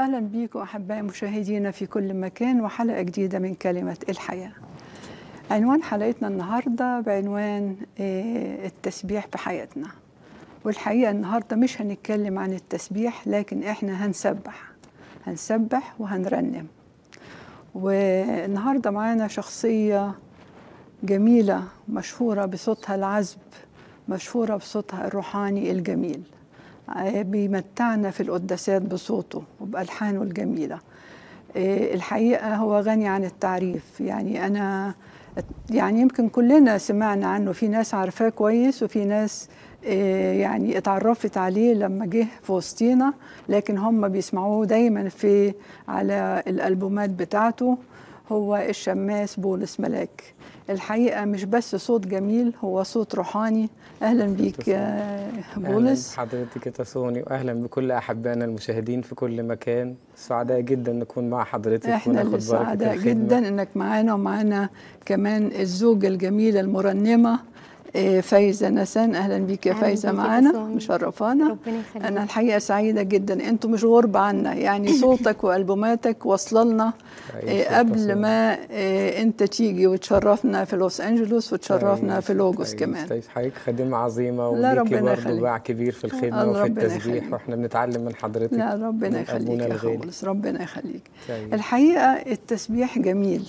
وأهلا بيكم أحبائي مشاهدينا في كل مكان وحلقة جديدة من كلمة الحياة عنوان حلقتنا النهاردة بعنوان آه، التسبيح في حياتنا والحقيقة النهاردة مش هنتكلم عن التسبيح لكن احنا هنسبح هنسبح وهنرنم والنهاردة معانا شخصية جميلة مشهورة بصوتها العذب مشهورة بصوتها الروحاني الجميل آه، بيمتعنا في القداسات بصوته وبألحانه الجميلة آه، الحقيقة هو غني عن التعريف يعني أنا يعني يمكن كلنا سمعنا عنه في ناس عارفاه كويس وفي ناس آه، يعني اتعرفت عليه لما جه في وسطينا لكن هم بيسمعوه دايما في على الألبومات بتاعته هو الشماس بولس ملاك الحقيقة مش بس صوت جميل هو صوت روحاني أهلا بيك يا بولس اهلا بحضرتك يا تسوني واهلا بكل احبائنا المشاهدين في كل مكان سعداء جدا نكون مع حضرتك احنا وناخد اللي بركه سعداء الخدمة. جدا انك معانا ومعانا كمان الزوجة الجميلة المرنمة آه، فايزة نسان اهلا بيك يا أهلاً فايزة بيك يا معانا تسوني. مشرفانا ربنا يخليك انا الحقيقة سعيدة جدا انتوا مش غرب عنا يعني صوتك والبوماتك واصله لنا عايش آه، يا قبل تسوني. ما آه، انت تيجي وتشرفنا في لوس انجلوس وتشرفنا عايش- في لوجوس عايش- كمان عايش. حضرتك خادمه عظيمه لا، وليكي ربنا برضه يخليك. باع كبير في الخدمه الله وفي ربنا التسبيح يخليك. واحنا بنتعلم من حضرتك لا ربنا من يخليك أبونا يا الغالي. خولس ربنا يخليك طيب. الحقيقة التسبيح جميل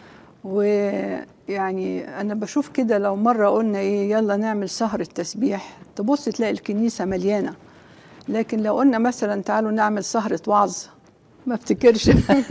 ويعني أنا بشوف كده لو مرة قلنا إيه يلا نعمل سهرة تسبيح تبص تلاقي الكنيسة مليانة لكن لو قلنا مثلا تعالوا نعمل سهرة وعظ ما افتكرش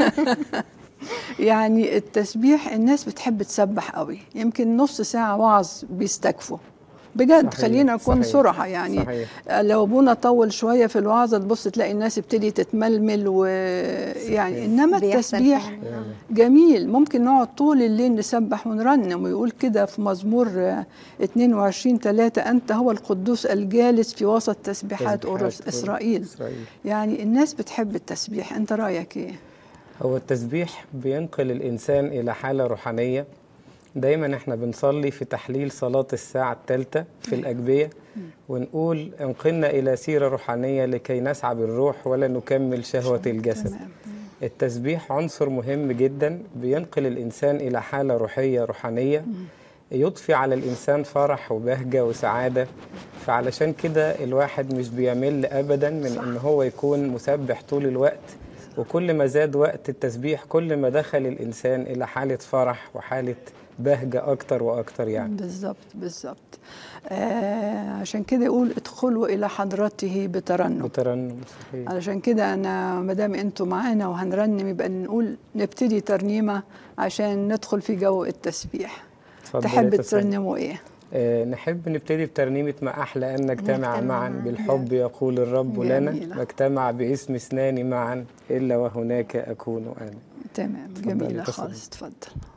يعني التسبيح الناس بتحب تسبح قوي يمكن نص ساعة وعظ بيستكفوا بجد صحيح، خلينا نكون صحيح، صراحة يعني صحيح. لو ابونا طول شويه في الوعظه تبص تلاقي الناس ابتدي تتململ ويعني انما بيحصل التسبيح فعلاً. جميل ممكن نقعد طول الليل نسبح ونرنم ويقول كده في مزمور آه، 22 3 انت هو القدوس الجالس في وسط تسبيحات تسبيحات أورس اسرائيل إسرائيل. يعني الناس بتحب التسبيح انت رايك ايه هو التسبيح بينقل الإنسان إلى حالة روحانية دايما احنا بنصلي في تحليل صلاة الساعة الثالثة في الأجبية ونقول انقلنا إلى سيرة روحانية لكي نسعى بالروح ولا نكمل شهوة الجسد تمام. التسبيح عنصر مهم جدا بينقل الإنسان إلى حالة روحية روحانية يضفي على الإنسان فرح وبهجة وسعادة فعلشان كده الواحد مش بيمل أبدا من إن هو يكون مسبح طول الوقت وكل ما زاد وقت التسبيح كل ما دخل الإنسان إلى حالة فرح وحالة بهجة أكتر وأكتر يعني بالظبط بالظبط آه عشان كده يقول ادخلوا الى حضرته بترنم بترنم صحيح علشان كده انا ما دام انتوا معانا وهنرنم يبقى نقول نبتدي ترنيمه عشان ندخل في جو التسبيح اتفضل يا تحب تسوني. ترنموا ايه آه، نحب نبتدي بترنيمة ما أحلى أن نجتمع نجتمع معا معاً. بالحب يقول الرب لنا جميلة. ما اجتمع باسم اثنان معا إلا وهناك أكون أنا تمام اتفضلي جميله تصل. خالص اتفضل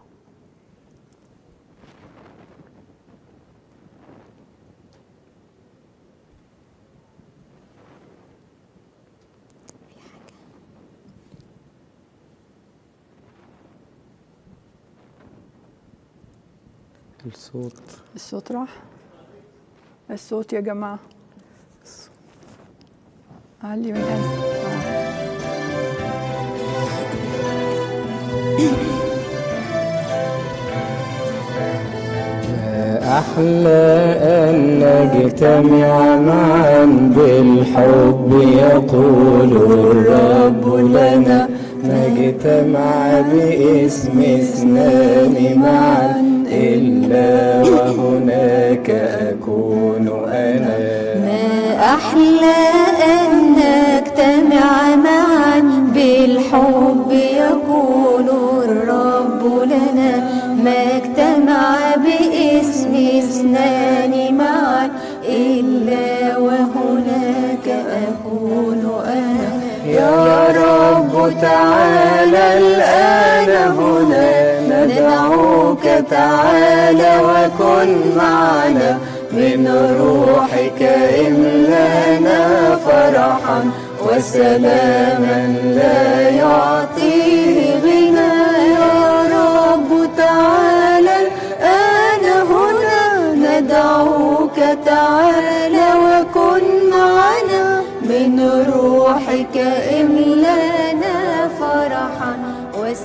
الصوت الصوت راح الصوت يا جماعه علي من هنا أحلى أن نجتمع معا بالحب يقول الرب لنا نجتمع باسم اثنان معا إلا وهناك أكون أنا ما أحلى أن نجتمع معا بالحب يقول الرب لنا ما اجتمع باسم اثنان معا إلا وهناك أكون أنا يا رب تعالى الآن هنا ندعوك تعالى وكن معنا من روحك إملانا فرحا وسلاما لا يعطيه غنى يا رب تعالى الآن هنا ندعوك تعالى وكن معنا من روحك املانا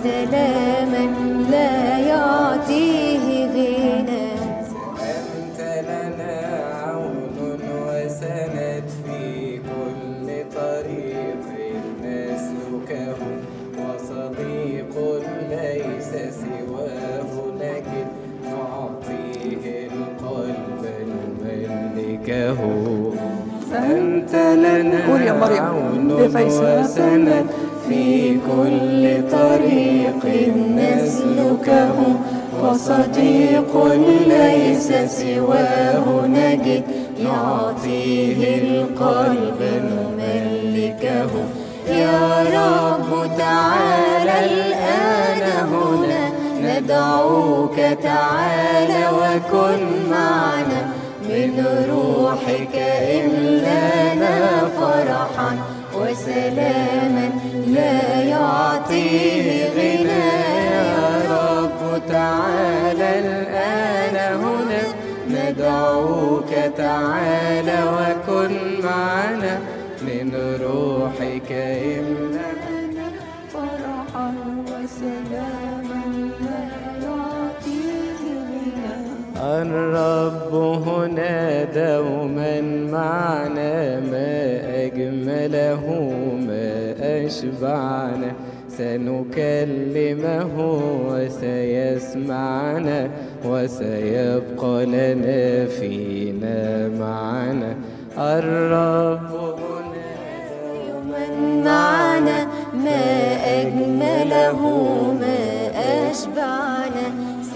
وسلاما لا يعطيه غنى أنت لنا عون وسند في كل طريق نسلكه وصديق ليس سواه نجد نعطيه القلب نملكه أنت لنا قول يا مريم. عون يا فيصل. وسند في كل طريق نسلكه وصديق ليس سواه نجد يعطيه القلب نملكه يا رب تعالى الآن هنا ندعوك تعالى وكن معنا من روحك إملانا فرحا وسلاما لا يعطيه غنى يا رب تعالى الآن هنا ندعوك تعالى وكن معنا من روحك إملانا فرحا وسلاما لا يعطيه غنى الرب هنا دوما معنا ما أجمله ما أشبعنا سنكلمه وسيسمعنا وسيبقى لنا فينا معنا الرب هنا يوما معنا ما أجمله ما أشبعنا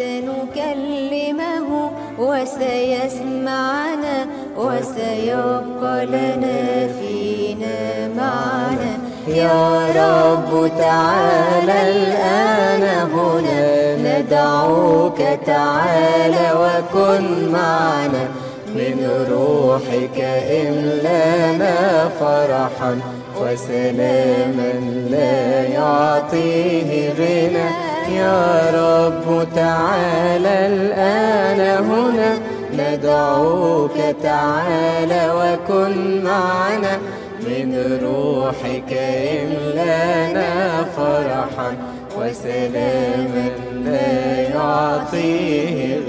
سنكلمه وسيسمعنا وسيبقى لنا فينا معنا يا رب تعالى الآن هنا ندعوك تعالى وكن معنا من روحك إملانا فرحا وسلاما لا يعطيه غنى يا رب تعالى الآن هنا ندعوك تعالى وكن معنا من روحك إملانا فرحا وسلاما لا يعطيه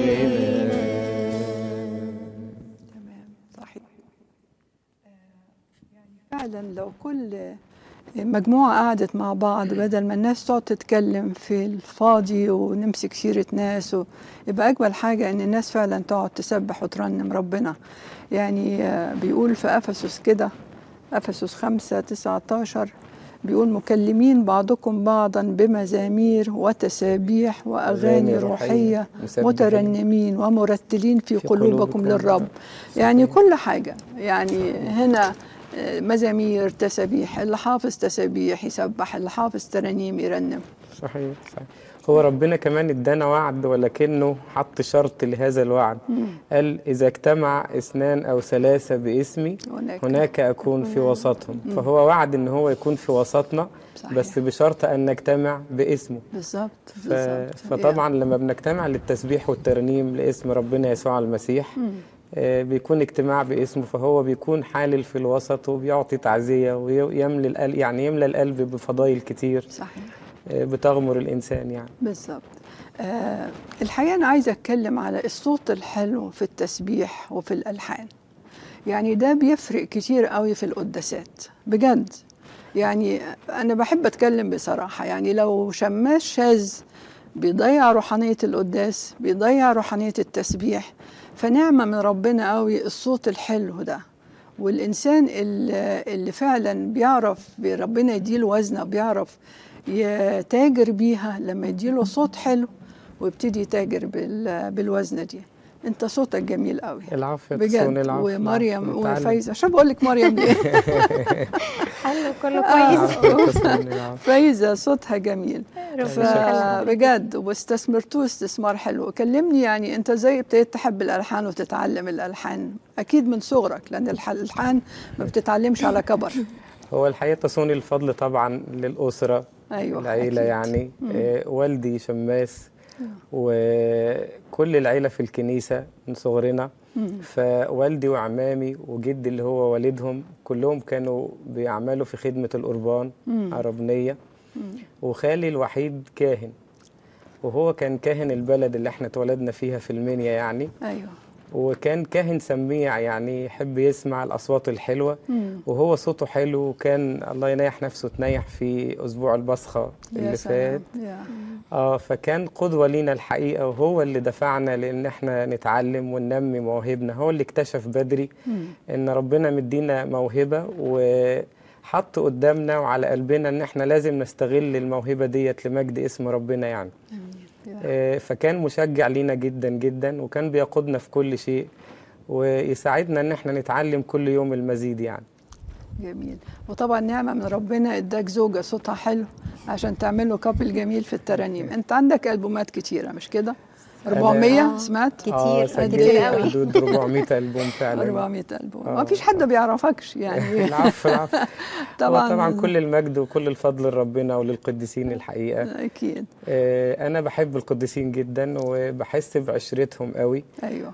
غنى تمام صحيح آه، يعني فعلا لو كل مجموعة قعدت مع بعض بدل ما الناس تقعد تتكلم في الفاضي ونمسك سيرة ناس و... يبقى أجمل حاجة إن الناس فعلا تقعد تسبح وترنم ربنا يعني آه، بيقول في أفسس كده أفسس خمسة تسعة عشر بيقول مكلمين بعضكم بعضا بمزامير وتسابيح وأغاني أغاني روحية، روحية مسبحين. مترنمين ومرتلين في, في قلوبكم قلوبكم للرب للرب. يعني كل حاجة يعني هنا آه، مزامير تسابيح اللي حافظ تسابيح يسبح اللي حافظ ترانيم يرنم صحيح صحيح هو ربنا كمان ادانا وعد ولكنه حط شرط لهذا الوعد قال إذا اجتمع اثنان أو ثلاثة باسمي هناك هناك أكون في وسطهم فهو وعد إن هو يكون في وسطنا صحيح. بس بشرط أن نجتمع باسمه بالظبط ف... بالظبط فطبعا لما بنجتمع للتسبيح والترنيم لاسم ربنا يسوع المسيح آه، بيكون اجتماع باسمه فهو بيكون حالل في الوسط وبيعطي تعزية ويملي القلب يعني يملى القلب بفضائل كتير صحيح آه، بتغمر الإنسان يعني بالظبط آه الحقيقة أنا عايزة أتكلم على الصوت الحلو في التسبيح وفي الألحان يعني ده بيفرق كتير قوي في القداسات بجد يعني أنا بحب أتكلم بصراحة يعني لو شماس شاذ بيضيع روحانية القداس بيضيع روحانية التسبيح فنعمة من ربنا قوي الصوت الحلو ده والإنسان اللي اللي فعلا بيعرف ربنا يديله وزنه بيعرف يتاجر بيها لما يديله صوت حلو ويبتدي يتاجر بال- بالوزنه دي انت صوتك جميل قوي العفو يا تسوني، بجد العفو ومريم العفو، نتعلم. وفايزه عشان بقول لك مريم ليه حلو كله كويس العفو يا تسوني، العفو. فايزه صوتها جميل ربنا يخليك. فبجد واستثمرتوه استثمار حلو كلمني يعني انت ازاي ابتديت تحب الالحان وتتعلم الالحان اكيد من صغرك لان الح- الالحان ما بتتعلمش على كبر هو الحقيقة تصوني الفضل طبعا للأسرة ايوه العيلة أكيد. يعني آه، والدي شماس وكل العيلة في الكنيسة من صغرنا فوالدي وعمامي وجدي اللي هو والدهم كلهم كانوا بيعملوا في خدمة القربان عربنية وخالي الوحيد كاهن وهو كان كاهن البلد اللي احنا اتولدنا فيها في المنيا يعني ايوه وكان كاهن سميع يعني يحب يسمع الأصوات الحلوة وهو صوته حلو وكان الله ينيح نفسه تنيح في أسبوع البصخة يا اللي سلام فات يا. اه فكان قدوة لينا الحقيقة وهو اللي دفعنا لأن احنا نتعلم وننمي مواهبنا هو اللي اكتشف بدري إن ربنا مدينا موهبة وحط قدامنا وعلى قلبنا إن احنا لازم نستغل الموهبة ديت لمجد اسم ربنا يعني يا. آه، فكان مشجع لينا جدا جدا وكان بيقودنا في كل شيء ويساعدنا ان احنا نتعلم كل يوم المزيد يعني جميل وطبعا نعمه من ربنا اداك زوجه صوتها حلو عشان تعمل له كابل جميل في الترانيم انت عندك البومات كتيره مش كده 400 آه. سمعت كتير اه كتير سجلت قوي حدود 400 ألبوم فعلا 400 البوم آه. ما فيش حد بيعرفكش يعني العفو العفو طبعا طبعا طبعا كل المجد وكل الفضل لربنا وللقديسين الحقيقة اكيد آه، أنا بحب القديسين جدا وبحس بعشرتهم قوي ايوه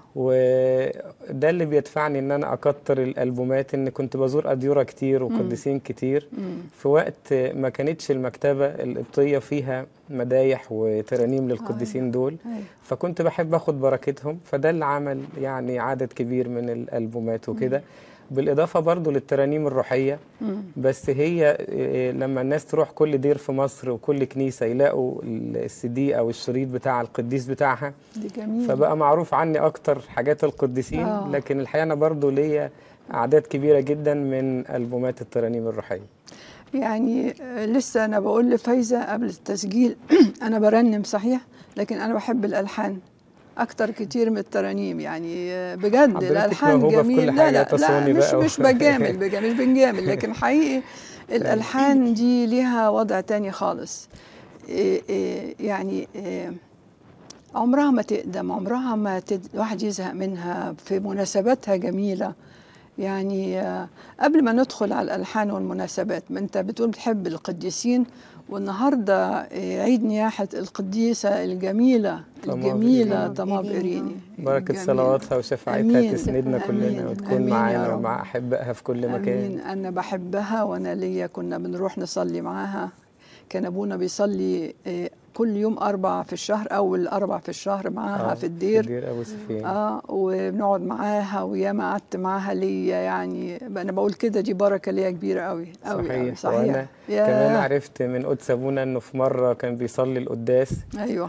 وده اللي بيدفعني ان انا اكتر الالبومات ان كنت بزور اديره كتير وقديسين كتير في وقت ما كانتش المكتبه القبطيه فيها مدايح وترانيم للقديسين دول أيوة. فكنت بحب اخد بركتهم فده اللي عمل يعني عدد كبير من الالبومات وكده بالاضافه برضو للترانيم الروحيه بس هي إيه، لما الناس تروح كل دير في مصر وكل كنيسه يلاقوا السي دي او الشريط بتاع القديس بتاعها دي جميل فبقى معروف عني اكتر حاجات القديسين آه. لكن الحقيقه انا برضو ليا اعداد كبيره جدا من البومات الترانيم الروحيه يعني آه، لسه انا بقول لفايزه قبل التسجيل انا برنم صحيح لكن انا بحب الالحان اكتر كتير من الترانيم يعني آه، بجد حضرتك الالحان موهوبة في كل جميل لا حاجة لا لا تصوني مش بقى و- مش بجامل بجامل مش بنجامل لكن حقيقي الالحان دي ليها وضع تاني خالص إيه إيه يعني إيه عمرها ما تقدم عمرها ما تد... الواحد يزهق منها في مناسباتها جميلة يعني آه، قبل ما ندخل على الألحان والمناسبات ما أنت بتقول بتحب القديسين والنهاردة آه، عيد نياحة القديسة الجميلة طماف الجميلة إيريني. طماف إيريني. إيريني بركه الجميلة. صلواتها وشفاعتها أمين. تسندنا أمين. كلنا وتكون أمين يا معانا رب. ومع احبائها في كل مكان أمين أنا بحبها وأنا ليا كنا بنروح نصلي معاها كان أبونا بيصلي آه، كل يوم أربع في الشهر أول أربع في الشهر معاها آه، في الدير الدير ابو سفيان اه وبنقعد معاها وياما قعدت معاها ليا يعني انا بقول كده دي بركه ليا كبيره قوي قوي قوي صحيح وانا يا- كمان عرفت من قدس ابونا انه في مره كان بيصلي القداس ايوه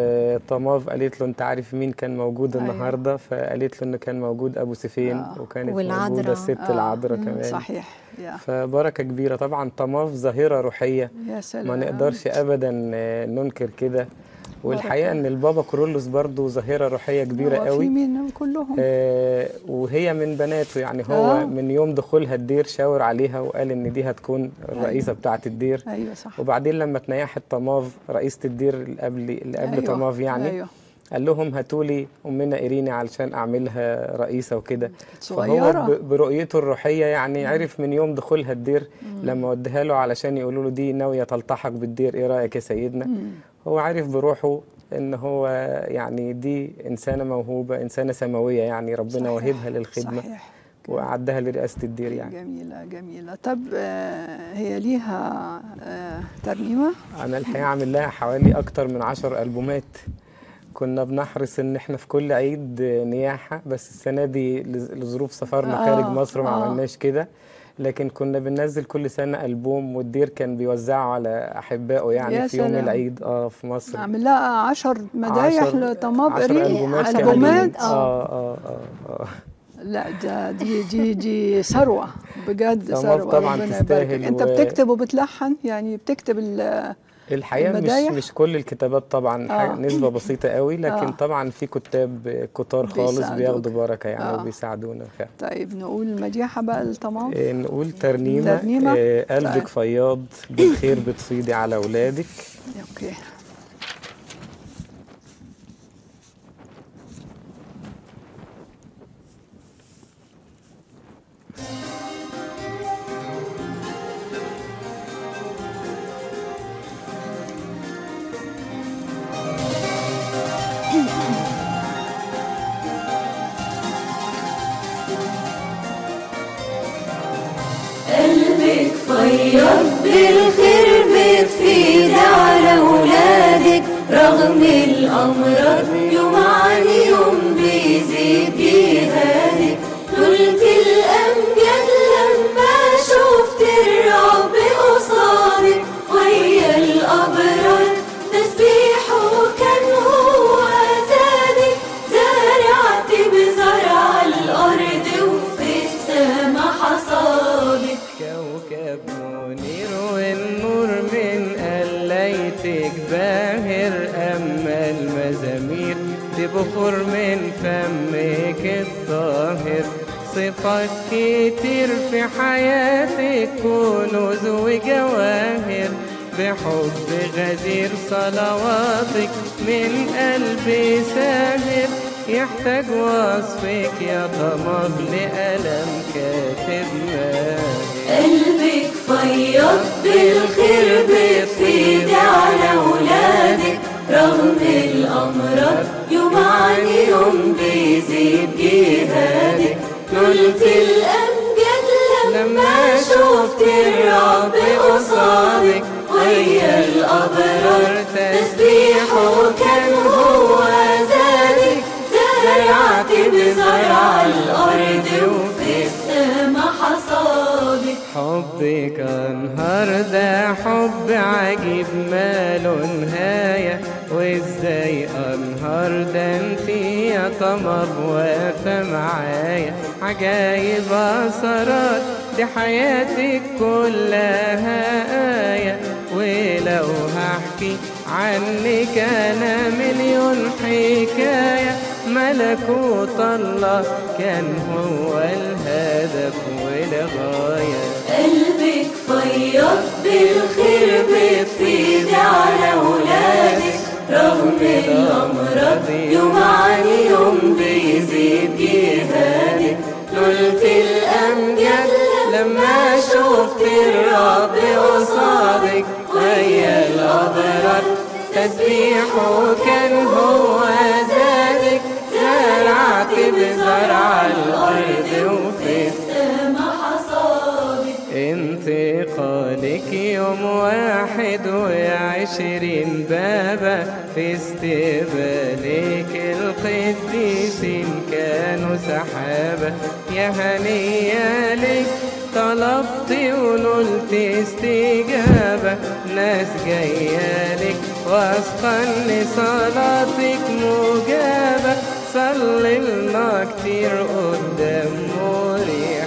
وطماف قالت له انت عارف مين كان موجود أيوة. النهارده فقالت له انه كان موجود ابو سفين آه. وكانت والعذراء. موجوده الست آه، العذراء مم، كمان صحيح يا فبركه كبيره طبعا طماف ظاهره روحيه يا سلام ما نقدرش ابدا آه، ننكر كده والحقيقه ان البابا كورولوس برضو ظاهره روحيه كبيره هو في قوي مين كلهم آه وهي من بناته يعني هو آه. من يوم دخولها الدير شاور عليها وقال ان دي هتكون الرئيسه بتاعه الدير ايوه صح وبعدين لما تنيحت طماف رئيسه الدير اللي قبل اللي قبل أيوة. طماف يعني ايوه قال لهم هاتوا لي امنا ايريني علشان اعملها رئيسه وكده فهو صغيره ب- برؤيته الروحيه يعني عرف من يوم دخولها الدير لما وديها له علشان يقولوا له دي ناويه تلتحق بالدير ايه رايك يا سيدنا هو عارف بروحه ان هو يعني دي انسانه موهوبه انسانه سماويه يعني ربنا صحيح. واهبها للخدمه صحيح وأعدها لرئاسة الدير يعني جميله جميله طب آه هي ليها آه ترنيمه أنا الحقيقة عامل لها حوالي أكتر من عشر ألبومات كنا بنحرص إن إحنا في كل عيد نياحة بس السنة دي لز- لظروف سفرنا آه، خارج مصر ما آه. عملناش كده لكن كنا بننزل كل سنة ألبوم والدير كان بيوزعه على أحبائه يعني يا في يوم سلام. العيد اه في مصر اعمل لها 10 مدايح عشر- لطماف عشر إيرين ألبومات كاملين. البومات اه اه اه, آه. لا ده دي دي دي ثروه بجد طماف ثروه طبعاً ربنا تستاهل يباركك انت و- بتكتب وبتلحن يعني بتكتب ال- الحقيقه المدايح؟ مش مش كل الكتابات طبعا آه. حاجة نسبه بسيطه قوي لكن آه. طبعا في كتاب كتار خالص بيساعدوك. بياخدوا بركه يعني آه. وبيساعدونا فعلا طيب نقول مديحه بقى الطماف إيه، نقول ترنيمه, ترنيمة؟ إيه، طيب. قلبك فياض بالخير بتصيدي على اولادك اوكي قلبك فيض بالخير بتفيد رغم الأمراض يوم عن يوم بيزيد جهادي نلت الأمجاد لما شفت الرب قصادي ويا الأبرار تسبيحه كان هو زادي زرعت بزرع الأرض وفي السما حصادي كوكب منير والنور من قليتك باهر أما المزامير دي بخور من فمك الطاهر صفات كتير في حياتك كنوز وجواهر بحب غزير صلواتك من قلبي ساهر يحتاج وصفك يا ضمام لألم كاتب ماهر قلبك فيض بالخير بتفيد على ولادك رغم الأمراض يوم عن يوم بيزيد جهادك نلت الأمجاد لما شفت الرب قصادك ويا الأبرار تسبيحه كان هو زادك زرعت بزرع الأرض وفي السما حصادك حبك انهار ده حب عجيب ماله نهاية وازاي انهار ده انتي يا قمر واقفة معايا عجايب اسرار دي حياتك كلها آية ولو هحكي عنك انا مليون حكاية ملكوت الله كان هو الهدف والغاية قلبك فيض بالخير بتفيد على ولادك رغم الأمراض يوم عن يوم بيزيد جهادك نلت الأمجاد لما شفت الرب قصادك ويا الأبرار تسبيحه كان هو زادك زرعت بزرع الأرض وفي السما حصادك انتقالك يوم واحد وعشرين بابا في استقبالك القديسين كانوا سحابة يا هنية لك طلبت ونلت استجابة ناس جاية لك واثقة ان صلاتك مجابة صلي لنا كتير قدام مريح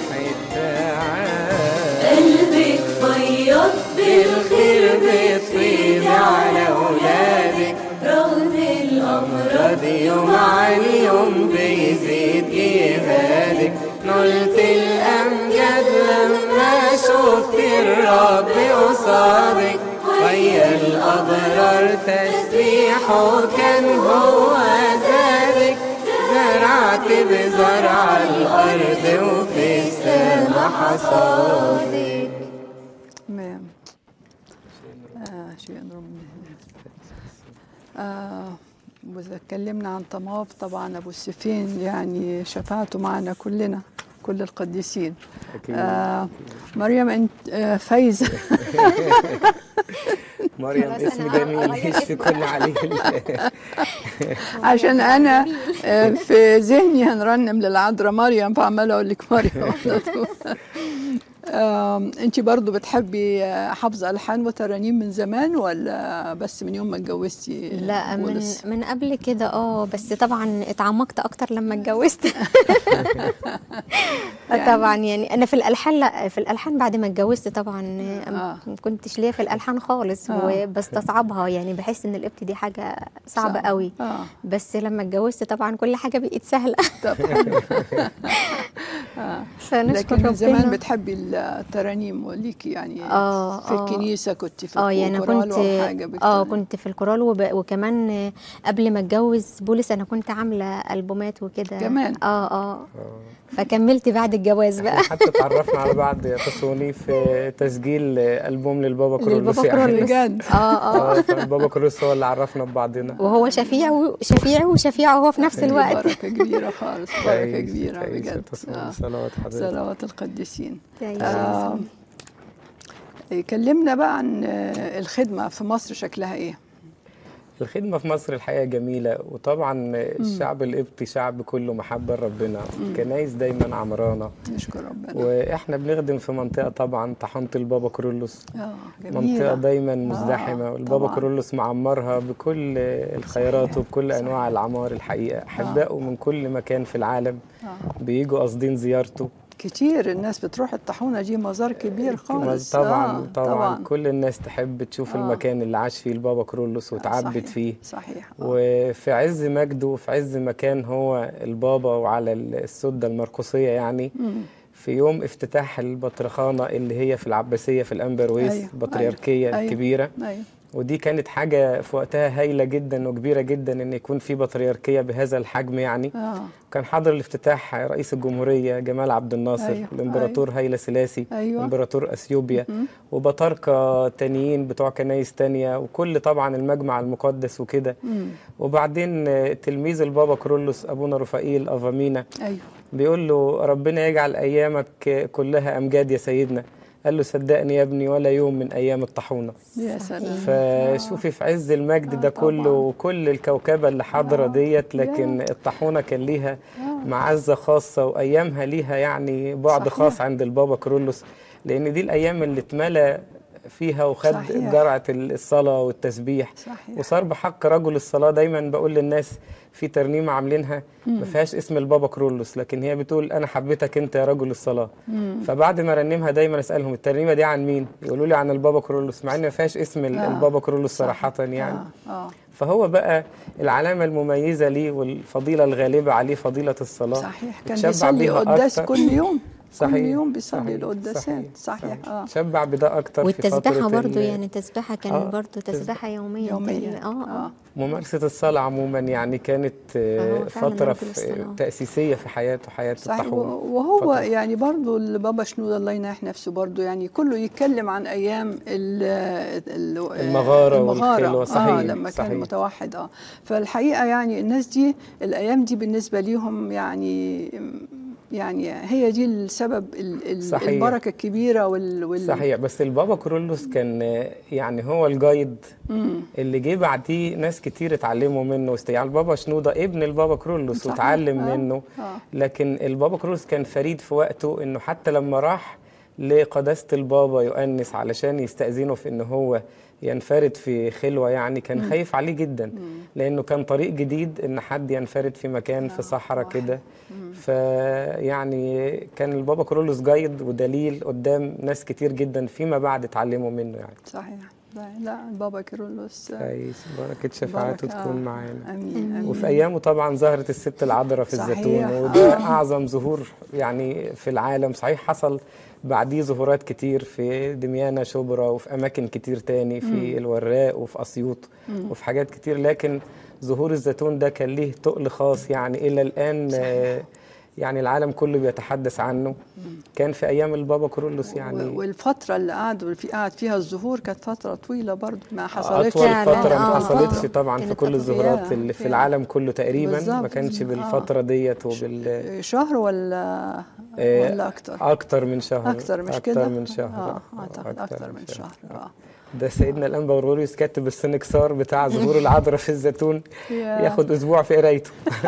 التعب قلبك فيض بالخير بتفيد على ولادك رغم الأمراض يوم عن يوم بيزيد جهادك نلت الأمجاد لما شفت الرب قصادك ويا الأبرار تسبيحه كان هو زادك زرعت بزرع الأرض وفي السما حصادك تمام آه شيء ربنا آه وإذا اتكلمنا عن طماف طبعا أبو السفين يعني شفاعته معنا كلنا كل القديسين أكيد. آه مريم انت آه فايزه مريم خلاص اسم أنا جميل هغير يشفي كل عليه عشان انا آه، في ذهني هنرنم للعذراء مريم فعمال اقول لك مريم انت برضو بتحبي آه، حافظه الحان وترانيم من زمان ولا بس من يوم ما اتجوزتي لا من بولس؟ من قبل كده اه بس طبعا اتعمقت اكتر لما اتجوزت طبعا يعني انا في الالحان لا في الالحان بعد ما اتجوزت طبعا آه. ما كنتش ليا في الالحان خالص آه. وبستصعبها يعني بحس ان القبط دي حاجه صعبه صعب. قوي اه بس لما اتجوزت طبعا كل حاجه بقت سهله طب حلو. آه. فنشكر لكن من زمان ربنا بتحبي الترانيم وليكي يعني آه، في آه. الكنيسه كنت في اه يعني انا الكورال كنت أو حاجه اه بتغني. كنت في الكورال وب... وكمان آه، قبل ما اتجوز بولس انا كنت عامله البومات وكده كمان؟ اه اه فكملت بعد الجواز بقى حتى اتعرفنا على بعض يا تصوني في تسجيل ألبوم للبابا كرولوس للبابا يعني كرولوس بجد؟ اه اه اه فالبابا كرولوس هو اللي عرفنا ببعضنا وهو شفيع و- شفيع وشفيع وهو في نفس دي الوقت بركه كبيره خالص بركه تعيش- كبيره تعيش يا بجد تصوني. آه. صلوات حضرتك صلوات القديسين تعيش يا آه. يسوع. كلمنا بقى عن آه، الخدمه في مصر شكلها ايه الخدمة في مصر الحقيقة جميلة وطبعا الشعب القبطي شعب كله محبة لربنا كنايس دايما عمرانة نشكر ربنا واحنا بنخدم في منطقة طبعا طحنة البابا كرولوس اه منطقة جميلة دايما مزدحمة والبابا طبعاً. كرولوس معمرها بكل الخيرات صحيح، وبكل صحيح. أنواع العمار الحقيقة أحبائه من كل مكان في العالم آه. بيجوا قاصدين زيارته كتير الناس بتروح الطاحونة دي مزار كبير خالص طبعا آه طبعا, طبعا كل الناس تحب تشوف آه. المكان اللي عاش فيه البابا كرولوس وتعبد صحيح، فيه صحيح آه. وفي عز مجده وفي عز مكان هو البابا وعلى السدة المرقسية يعني مم. في يوم افتتاح البطرخانة اللي هي في العباسية في الأنبرويس أيوة، البطريركية أيوة، أيوة. الكبيرة أيوة. ودي كانت حاجة في وقتها هايلة جدا وكبيرة جدا إن يكون في بطريركية بهذا الحجم يعني آه. كان حاضر الافتتاح رئيس الجمهورية جمال عبد الناصر أيوة، الإمبراطور هايلا سلاسي أيوة. إمبراطور أثيوبيا وبطاركة تانيين بتوع كنايس تانية وكل طبعا المجمع المقدس وكده مم. وبعدين آه، تلميذ البابا كرولوس أبونا رفائيل أفامينا أيوة بيقول له ربنا يجعل أيامك كلها أمجاد يا سيدنا قال له صدقني يا ابني ولا يوم من أيام الطاحونة يا صحيح. سلام فشوفي في عز المجد آه ده كله طبعاً. وكل الكوكبة اللي حاضرة آه. ديت لكن الطاحونة كان ليها معزة خاصة وأيامها ليها يعني بعد صحيح. خاص عند البابا كرولوس لأن دي الأيام اللي اتملى فيها وخد صحيح. جرعة الصلاة والتسبيح صحيح وصار بحق رجل الصلاة دايما بقول للناس في ترنيمة عاملينها ما فيهاش اسم البابا كرولوس لكن هي بتقول أنا حبيتك أنت يا رجل الصلاة فبعد ما رنمها دايما أسألهم الترنيمة دي عن مين؟ يقولوا لي عن البابا كرولوس مع إن ما فيهاش اسم ال- آه. البابا كرولوس صراحة يعني آه. آه. فهو بقى العلامة المميزة ليه والفضيلة الغالبة عليه فضيلة الصلاة صحيح كان اتشبع بيصلي بيها قداس أكتر. كل يوم كل صحيح، يوم بيصلي صحيح، القداسات صحيح اه تشبع بده أكتر في والتسبيحة فترة برضو ال- يعني التسبيحة كان آه، برضو تسبيحة. تسبيحة يوميا يوميا تقريباً. اه اه ممارسة الصلاة عموما يعني كانت آه، آه، فعلاً فترة رجل في الصلاة. تأسيسية في حياته حياة صحيح الطاحون وهو فترة. يعني برضو البابا شنود الله يناح نفسه برضو يعني كله يتكلم عن ايام ال ال المغارة المغارة والخلوة، اه صحيح، لما صحيح. كان متوحد اه فالحقيقه يعني الناس دي الايام دي بالنسبه ليهم يعني يعني هي دي السبب ال- ال- صحيح. البركه الكبيره وال, وال صحيح بس البابا كرولوس كان آه، يعني هو الجايد مم. اللي جه بعديه ناس كتير اتعلموا منه است- يعني البابا شنودة ابن البابا كرولوس صحيح، وتعلم آه، منه آه. لكن البابا كرولوس كان فريد في وقته انه حتى لما راح لقداسة البابا يؤنس علشان يستأذنه في ان هو ينفرد في خلوة يعني كان خايف عليه جدا لانه كان طريق جديد ان حد ينفرد في مكان في صحراء واحد. كده فيعني كان البابا كرولوس جايد ودليل قدام ناس كتير جدا فيما بعد اتعلموا منه يعني صحيح لا, لا البابا كيرلس كويس بركة شفاعته بركة، تكون آه. معانا امين امين وفي ايامه طبعا ظهرت الست العذراء في صحيح، الزيتون آه. وده اعظم ظهور يعني في العالم صحيح حصل بعديه ظهورات كتير في دميانة شبرا وفي اماكن كتير تاني في الوراق وفي اسيوط وفي حاجات كتير لكن ظهور الزيتون ده كان ليه تقل خاص يعني الى الان آه، يعني العالم كله بيتحدث عنه كان في ايام البابا كرولوس يعني و- والفترة اللي قعد في قعد فيها الظهور كانت فترة طويلة برضو ما حصلتش اطول فعلاً، فتره ما آه، حصلتش آه. طبعا في كانت كل فترة الظهورات طويلة. اللي في يا. العالم كله تقريبا ما بالظبط. كانش آه. بالفتره ديت وبال شهر ولا آه، ولا أكتر؟ اكتر من شهر أكتر مش كده؟ اكتر من شهر اه أعتقد أكتر من شهر اه ده سيدنا الانبا غرغوريوس كاتب السنكسار بتاع ظهور العذراء في الزيتون يا. ياخد اسبوع في قرايته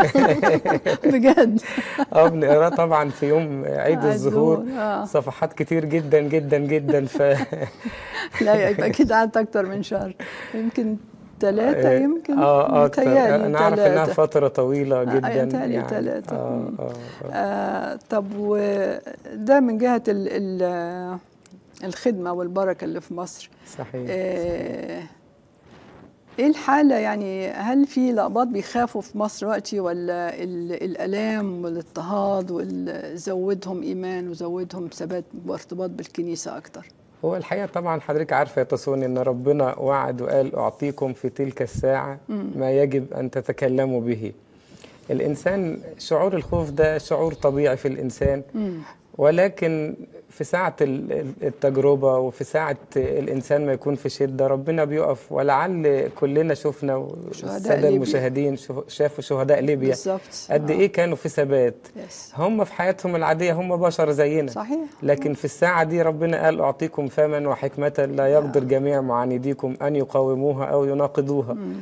بجد اه بنقراه طبعا في يوم عيد الظهور الظهور، آه. صفحات كتير جدا جدا جدا ف لا يبقى كده قعدت أكتر من شهر يمكن ثلاثة يمكن اه اكتر متهيألي انا عارف انها تلاتة. فتره طويله جدا يتهيألي يعني تلاتة. اه مم. اه آه. آه طب وده من جهة ال ال الخدمة والبركة اللي في مصر صحيح آه، ايه الحالة يعني هل في لقبات بيخافوا في مصر وقتي ولا ال- الآلام والاضطهاد وزودهم إيمان وزودهم ثبات وارتباط بالكنيسة أكتر هو الحقيقة طبعا حضرتك عارفة يا تسون إن ربنا وعد وقال أعطيكم في تلك الساعة ما يجب أن تتكلموا به الإنسان شعور الخوف ده شعور طبيعي في الإنسان ولكن في ساعة ال- ال- التجربة وفي ساعة الإنسان ما يكون في شدة ربنا بيقف ولعل كلنا شفنا شهداء والسادة ليبيا. المشاهدين شو- شافوا شهداء ليبيا بالظبط قد آه. إيه كانوا في ثبات يس. هم في حياتهم العادية هم بشر زينا صحيح لكن في الساعة دي ربنا قال أعطيكم فما وحكمة لا يقدر جميع معانديكم أن يقاوموها أو يناقضوها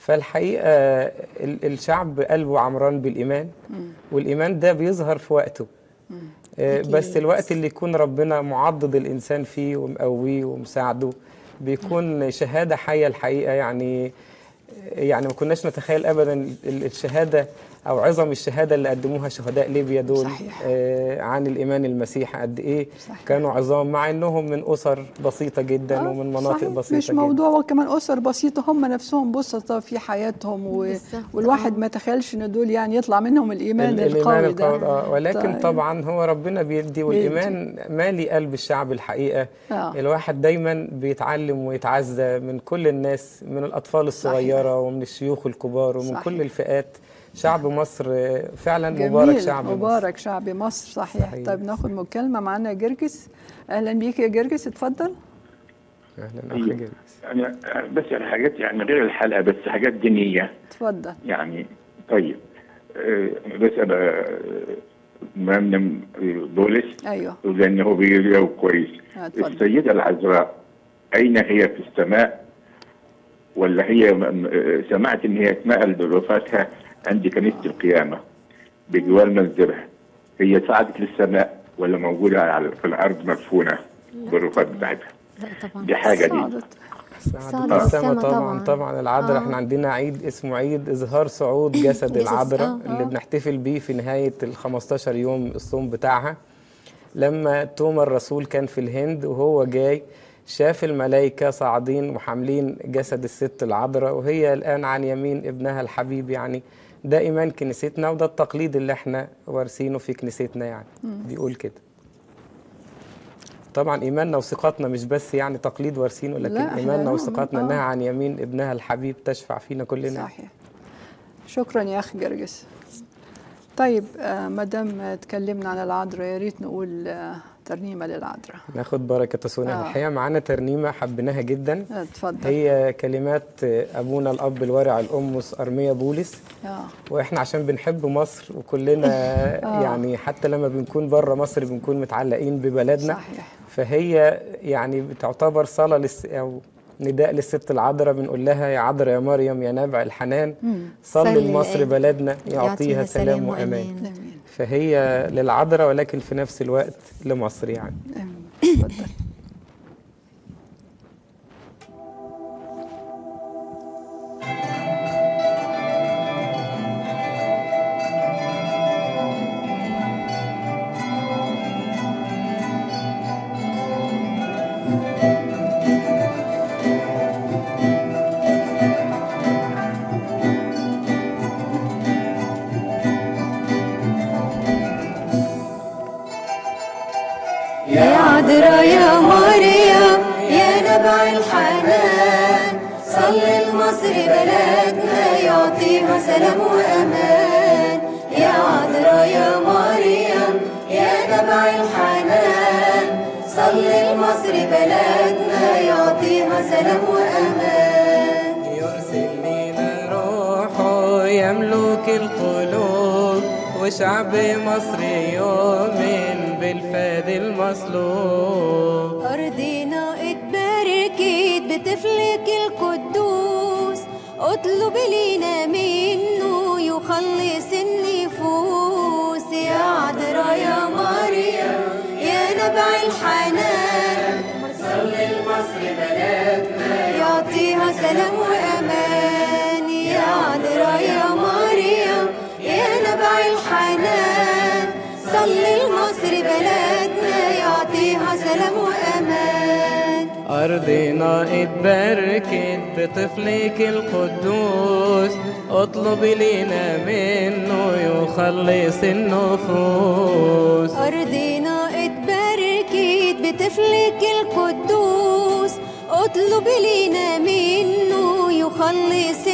فالحقيقة ال- الشعب قلبه عمران بالإيمان والإيمان ده بيظهر في وقته آه، بس أكيد. الوقت اللي يكون ربنا معضد الإنسان فيه ومقويه ومساعده بيكون شهادة حية الحقيقة يعني يعني ما كناش نتخيل ابدا ال- الشهاده او عظم الشهاده اللي قدموها شهداء ليبيا دول صحيح. آه عن الايمان المسيحي قد ايه صحيح. كانوا عظام مع انهم من اسر بسيطه جدا آه، ومن مناطق صحيح. بسيطه مش جدا موضوع وكمان اسر بسيطه هم نفسهم بسطة في حياتهم و... بالظبط، والواحد آه. ما تخيلش ان دول يعني يطلع منهم الايمان ال- القوي ده القوي آه ولكن طيب. طبعا هو ربنا بيدي والايمان مالي قلب الشعب الحقيقه آه. الواحد دايما بيتعلم ويتعزى من كل الناس من الاطفال الصغيره ومن الشيوخ الكبار ومن صحيح. كل الفئات شعب مصر آه، فعلا جميل مبارك شعب مصر مبارك شعب مصر صحيح, صحيح. طيب ناخد مكالمه معانا يا جرجس اهلا بيك يا جرجس اتفضل اهلا أيوة. اخي جرجس. أنا بس يعني حاجات يعني غير الحلقة بس حاجات دينية اتفضل يعني طيب آه، بسأل آه، مهمنا بولس ايوه لأنه بيجاوب كويس آه، اتفضل. السيدة العذراء أين هي في السماء ولا هي م- م- سمعت إن هي اتنقل بوفاتها عند كنيسة القيامة بجوار منزلها هي صعدت للسماء ولا موجودة على- في الأرض مدفونة بالرفات بتاعتها لا طبعا دي حاجة دي صعدت صعد سعادة السما السما طبعا طبعا. طبعا العذراء آه. احنا عندنا عيد اسمه عيد اظهار صعود جسد جسد- العذراء آه، اللي آه. بنحتفل بيه في نهايه ال 15 يوم الصوم بتاعها لما توما الرسول كان في الهند وهو جاي شاف الملائكة صاعدين وحاملين جسد الست العذراء وهي الآن عن يمين ابنها الحبيب يعني ده إيمان كنيستنا وده التقليد اللي احنا وارثينه في كنيستنا يعني بيقول كده طبعا ايماننا وثقتنا مش بس يعني تقليد وارثينه لكن لا، إحنا ايماننا نؤمن، وثقتنا آه. انها عن يمين ابنها الحبيب تشفع فينا كلنا صحيح شكرا يا اخ جرجس طيب آه مدام اتكلمنا عن العذراء يا ريت نقول آه ترنيمه للعذراء ناخد بركه سنة آه. الحقيقه معانا ترنيمه حبيناها جدا آه، اتفضل هي كلمات ابونا الاب الورع الامس ارميا بولس آه. واحنا عشان بنحب مصر وكلنا يعني حتى لما بنكون بره مصر بنكون متعلقين ببلدنا صحيح فهي يعني بتعتبر صلاة للس أو نداء للست العذراء بنقول لها يا عذراء يا مريم يا نبع الحنان صلي صلي لمصر لأجل بلدنا يعطيها سلام وأمان امين فهي للعذراء ولكن في نفس الوقت لمصر يعني امين اتفضل يا عذراء يا مريم يا نبع الحنان صلي لمصر بلدنا يعطيها سلام وأمان يا عذراء يا مريم يا نبع الحنان صلي لمصر بلدنا يعطيها سلام وأمان يرسل لنا روحه يملك القلوب وشعب مصر يؤمن بالفاد المصلوب أرضنا اتباركت بطفلك القدوس اطلب لينا منه يخلص النفوس يا عذراء يا مريم يا نبع الحنان صلي لمصر بلدنا يعطيها سلام وأمان يا عذراء يا مريم يا نبع الحنان صلي لمصر بلدنا يعطيها سلام وأمان أرضنا اتبركت بطفلك القدوس اطلب لنا منه يخلص النفوس أرضنا اتباركت بطفلك القدوس اطلب لينا منه يخلص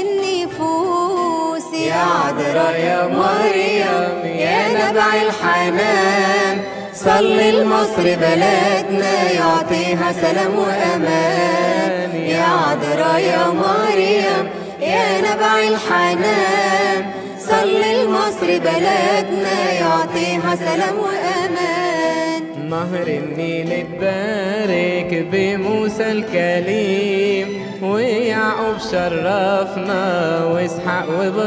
النفوس يا عذراء يا مريم يا نبع الحنان صلي لمصر بلدنا يعطيها سلام وأمان يا عذراء يا مريم يا نبع الحنان صلي لمصر بلدنا يعطيها سلام وأمان نهر النيل اتبارك بموسى الكليم ويعقوب شرفنا واسحاق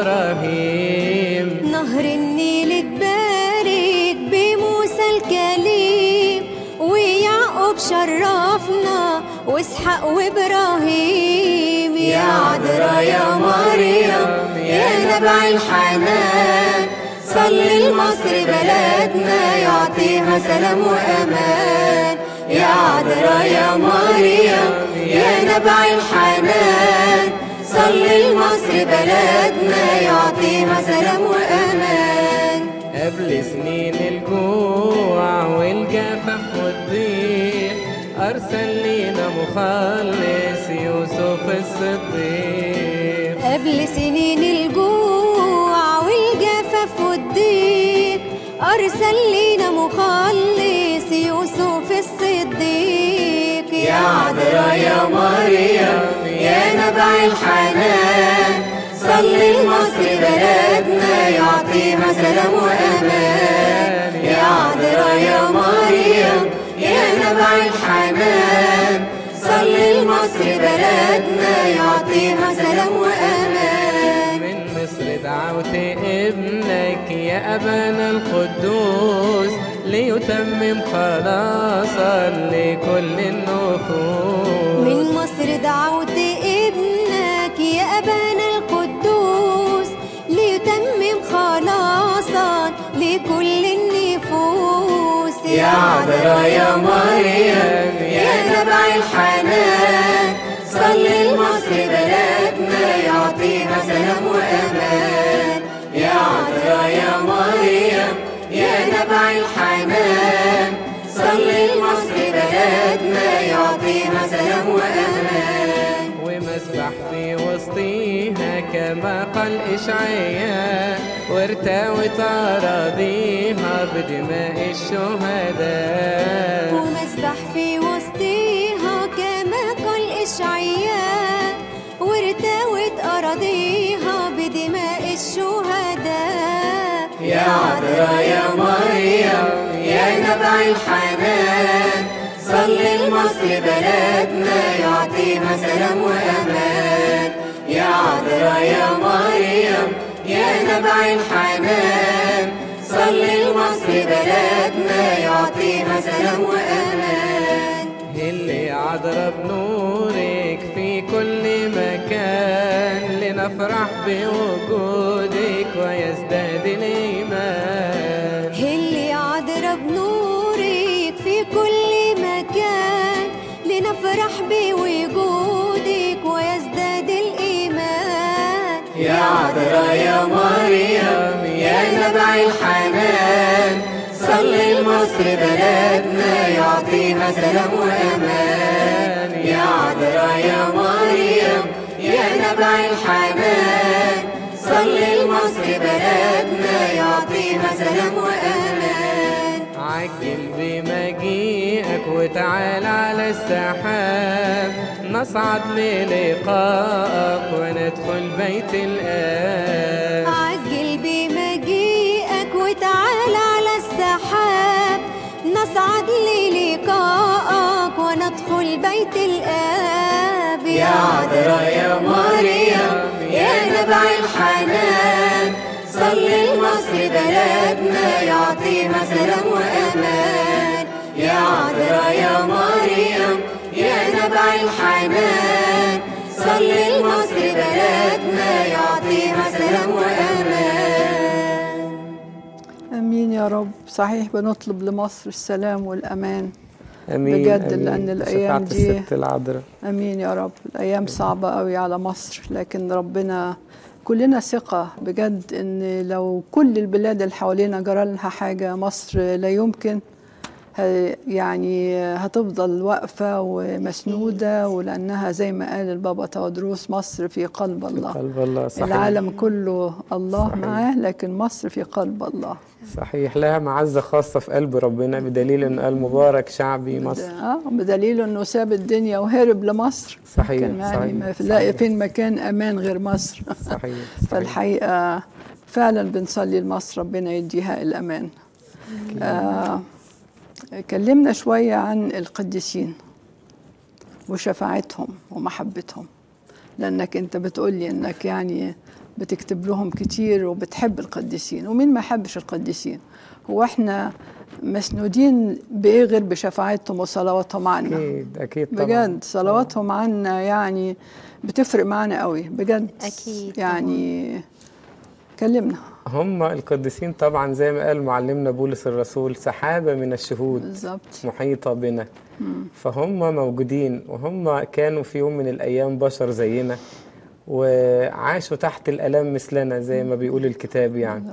وابراهيم نهر النيل اتبارك بموسى الكليم ويعقوب شرفنا واسحاق وابراهيم يا عذراء يا مريم يا نبع الحنان صلي لمصر بلدنا يعطيها سلام وامان يا عذراء يا مريم يا نبع الحنان صلي لمصر بلدنا يعطيها سلام وامان قبل سنين الجوع والجفاف والضيق أرسل لينا مخلص يوسف الصديق قبل سنين الجوع والجفاف والضيق أرسل لينا مخلص يوسف الصديق يا عذراء يا مريم يا نبع الحنان صلي لمصر بلدنا يعطيها سلام وأمان يا عذراء يا مريم يا نبع الحنان صلي لمصر بلدنا يعطيها سلام وأمان من مصر دعوت ابنك يا أبانا القدوس ليتمم خلاصا لكل النفوس من مصر دعوت ابنك يا أبانا القدوس ليتمم خلاصا لكل النفوس يا عذراء يا مريم يا نبع الحنان صلي لمصر بلدنا يعطيها سلام وأمان يا عذراء يا مريم يا نبع الحنان صلي لمصر بلدنا يعطيها سلام وأمان ومسبح في وسطيها كما قال إشعياء وارتوت أراضيها بدماء الشهداء ومسبح في وسطيها كما قال إشعياء وارتوت أراضيها بدماء الشهداء يا عذراء يا مريم يا نبع الحنان صلي لمصر بلدنا يعطيها سلام وأمان يا عذراء يا مريم يا نبع الحنان صلي لمصر بلدنا يعطيها سلام وأمان اللي عذرة بنورك في كل مكان لنفرح بوجودك ويزداد الإيمان اللي عذرة بنورك في كل مكان لنفرح بوجودك ويزداد الإيمان يا عذراء يا مريم يا نبع الحنان صلي لمصر بلدنا يعطيها سلام وأمان يا عذراء يا مريم يا نبع الحنان صلي لمصر بلدنا يعطيها سلام وأمان عجل بمجيئك وتعال على السحاب نصعد للقائك وندخل بيت الآب عجل بمجيئك وتعال على السحاب نصعد للقائك وندخل بيت الآب يا عذراء يا مريم يا نبع الحنان صلي لمصر بلدنا يعطيها سلام وأمان يا عذراء يا مريم يا نبع الحنان صلي لمصر بلدنا يعطيها سلام وأمان امين يا رب صحيح بنطلب لمصر السلام والامان امين بجد آمين. لأن الأيام شفاعة دي- الست العذراء امين يا رب الايام صعبه قوي على مصر لكن ربنا كلنا ثقه بجد ان لو كل البلاد اللي حوالينا جرى لها حاجه مصر لا يمكن ه- يعني هتفضل واقفه ومسنوده ولانها زي ما قال البابا تودروس مصر في قلب الله قلب الله صحيح العالم كله الله صحيح. معاه لكن مصر في قلب الله صحيح لها معزة خاصة في قلب ربنا بدليل ان قال مبارك شعبي مصر اه بدليل انه ساب الدنيا وهرب لمصر صحيح كان يعني صحيح ما في لاقي صحيح. فين مكان امان غير مصر صحيح صحيح فالحقيقه فعلا بنصلي لمصر ربنا يديها الامان آه كلمنا شوية عن القديسين وشفاعتهم ومحبتهم لأنك أنت بتقولي أنك يعني بتكتب لهم كتير وبتحب القديسين ومين ما يحبش القديسين هو احنا مسنودين بإيه غير بشفاعتهم وصلواتهم عنا اكيد اكيد طبعا بجد صلواتهم عنا يعني بتفرق معنا قوي بجد أكيد يعني كلمنا هم القديسين طبعا زي ما قال معلمنا بولس الرسول سحابة من الشهود بالظبط محيطة بنا فهم موجودين وهم كانوا في يوم من الأيام بشر زينا وعاشوا تحت الألم مثلنا زي ما بيقول الكتاب يعني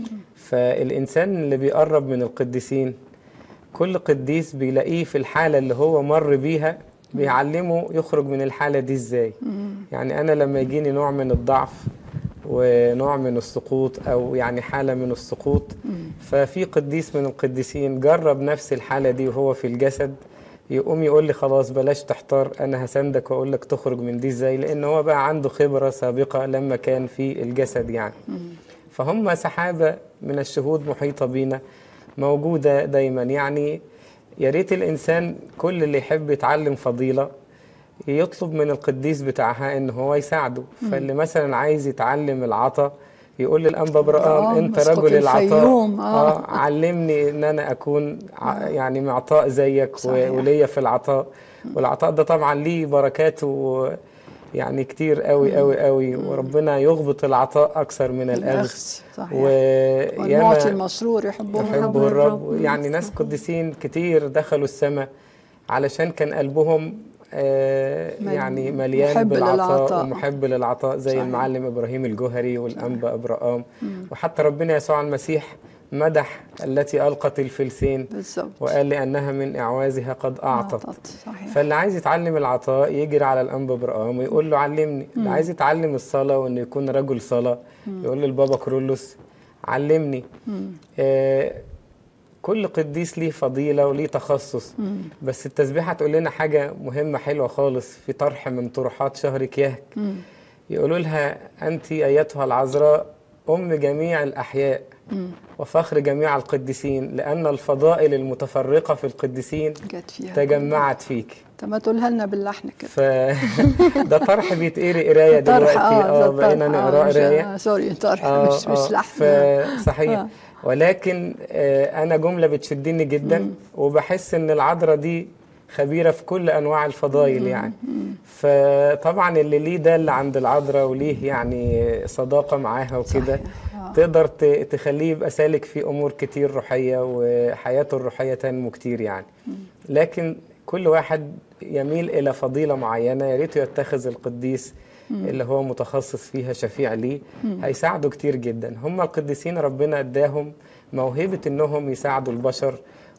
فالإنسان اللي بيقرب من القديسين كل قديس بيلاقيه في الحالة اللي هو مر بيها بيعلمه يخرج من الحالة دي ازاي يعني أنا لما يجيني نوع من الضعف ونوع من السقوط أو يعني حالة من السقوط ففي قديس من القديسين جرب نفس الحالة دي وهو في الجسد يقوم يقول لي خلاص بلاش تحتار انا هساندك واقول لك تخرج من دي ازاي لان هو بقى عنده خبره سابقه لما كان في الجسد يعني فهم سحابه من الشهود محيطه بينا موجوده دايما يعني يا ريت الانسان كل اللي يحب يتعلم فضيله يطلب من القديس بتاعها ان هو يساعده فاللي مثلا عايز يتعلم العطا يقول للانبا برقام آه، انت مسقط رجل العطاء الفيوم، آه. آه علمني ان انا اكون ع- يعني معطاء زيك و- صحيح. وليا في العطاء والعطاء ده طبعا ليه بركاته يعني كتير قوي قوي قوي وربنا يغبط العطاء اكثر من الاخذ الأخذ صحيح والمعطي وياما المسرور يحبه يحبه الرب يعني ناس قديسين كتير دخلوا السماء علشان كان قلبهم آه مل- يعني مليان محب بالعطاء للعطاء. ومحب للعطاء زي صحيح. المعلم ابراهيم الجوهري والانبا ابراهام وحتى ربنا يسوع المسيح مدح التي القت الفلسين بالظبط وقال لانها من اعوازها قد اعطت أعطت صحيح فاللي عايز يتعلم العطاء يجري على الانبا برقام ويقول له علمني اللي عايز يتعلم الصلاه وانه يكون رجل صلاه يقول للبابا كرولوس علمني آه كل قديس ليه فضيله وليه تخصص بس التسبيحه تقول لنا حاجه مهمه حلوه خالص في طرح من طروحات شهر كيهك يقولوا لها انت ايتها العذراء ام جميع الاحياء وفخر جميع القديسين لان الفضائل المتفرقه في القديسين جت فيها تجمعت فيك طب ما تقولها لنا باللحن كده ف ده طرح بيتقري قرايه طرح دلوقتي اه اه ده بقينا طرح، نقراه آه، مش- قرايه آه، سوري طرح آه، مش مش آه، لحن ف- صحيح آه. ولكن آه، انا جمله بتشدني جدا وبحس ان العذراء دي خبيره في كل انواع الفضائل يعني فطبعا اللي ليه ده اللي عند العذراء وليه يعني صداقه معاها وكده صحيح، آه. تقدر ت- تخليه يبقى سالك في امور كتير روحيه وحياته الروحيه تنمو كتير يعني لكن كل واحد يميل الى فضيله معينه يا ريته يتخذ القديس اللي هو متخصص فيها شفيع ليه هيساعده كتير جدا هم القديسين ربنا اداهم موهبه انهم يساعدوا البشر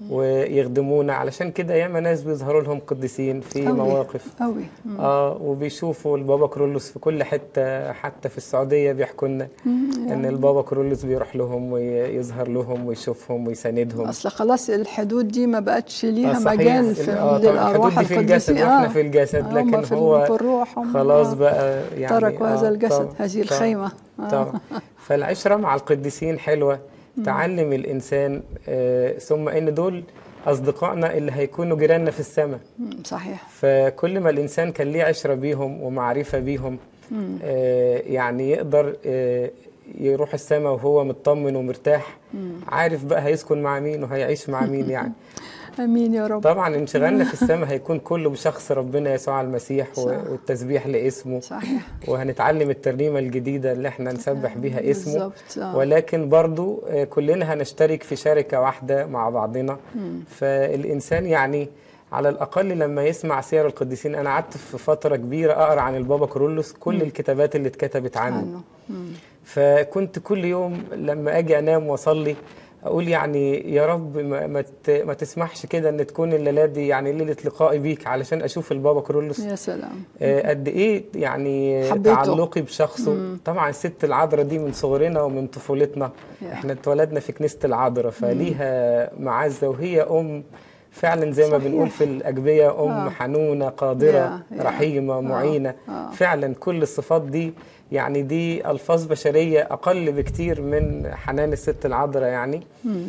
ويخدمونا علشان كده ياما ناس بيظهروا لهم قديسين في أوي، مواقف أوي اه وبيشوفوا البابا كرولوس في كل حته حتى في السعوديه بيحكوا لنا ان البابا كرولوس بيروح لهم ويظهر لهم ويشوفهم ويساندهم اصل خلاص الحدود دي ما بقتش ليها آه، صحيح. مجال في آه، طبعاً للارواح الحدود دي في الجسد القديسين واحنا آه. في الجسد هم لكن في هو في الروح هم خلاص آه. بقى يعني تركوا هذا آه، الجسد طبعاً، هذه طبعاً، الخيمة آه. طبعا فالعشرة مع القديسين حلوة تعلم الإنسان آه، ثم إن دول أصدقائنا اللي هيكونوا جيراننا في السماء مم، صحيح فكل ما الإنسان كان ليه عشرة بيهم ومعرفة بيهم آه، يعني يقدر آه، يروح السماء وهو مطمن ومرتاح عارف بقى هيسكن مع مين وهيعيش مع مين يعني امين يا رب طبعا انشغالنا في السماء هيكون كله بشخص ربنا يسوع المسيح و- صح. والتسبيح لاسمه صحيح وهنتعلم الترنيمة الجديدة اللي احنا نسبح بيها اسمه بالظبط آه. ولكن برضو آه، كلنا هنشترك في شركة واحدة مع بعضنا فالإنسان يعني على الأقل لما يسمع سير القديسين أنا قعدت في فترة كبيرة أقرأ عن البابا كرولوس كل الكتابات اللي اتكتبت عنه عنه مم. فكنت كل يوم لما اجي انام واصلي اقول يعني يا رب ما, ما, ت- ما تسمحش كده ان تكون الليله دي يعني ليله لقائي بيك علشان اشوف البابا كرولوس يا سلام آه، قد ايه يعني حبيته. تعلقي بشخصه طبعا الست العذراء دي من صغرنا ومن طفولتنا يا. احنا اتولدنا في كنيسه العذراء فليها معزه وهي ام فعلا زي ما صحيح. بنقول في الاجبيه ام آه. حنونه قادره يا- يا. رحيمه آه. معينه آه. فعلا كل الصفات دي يعني دي الفاظ بشريه اقل بكتير من حنان الست العذراء يعني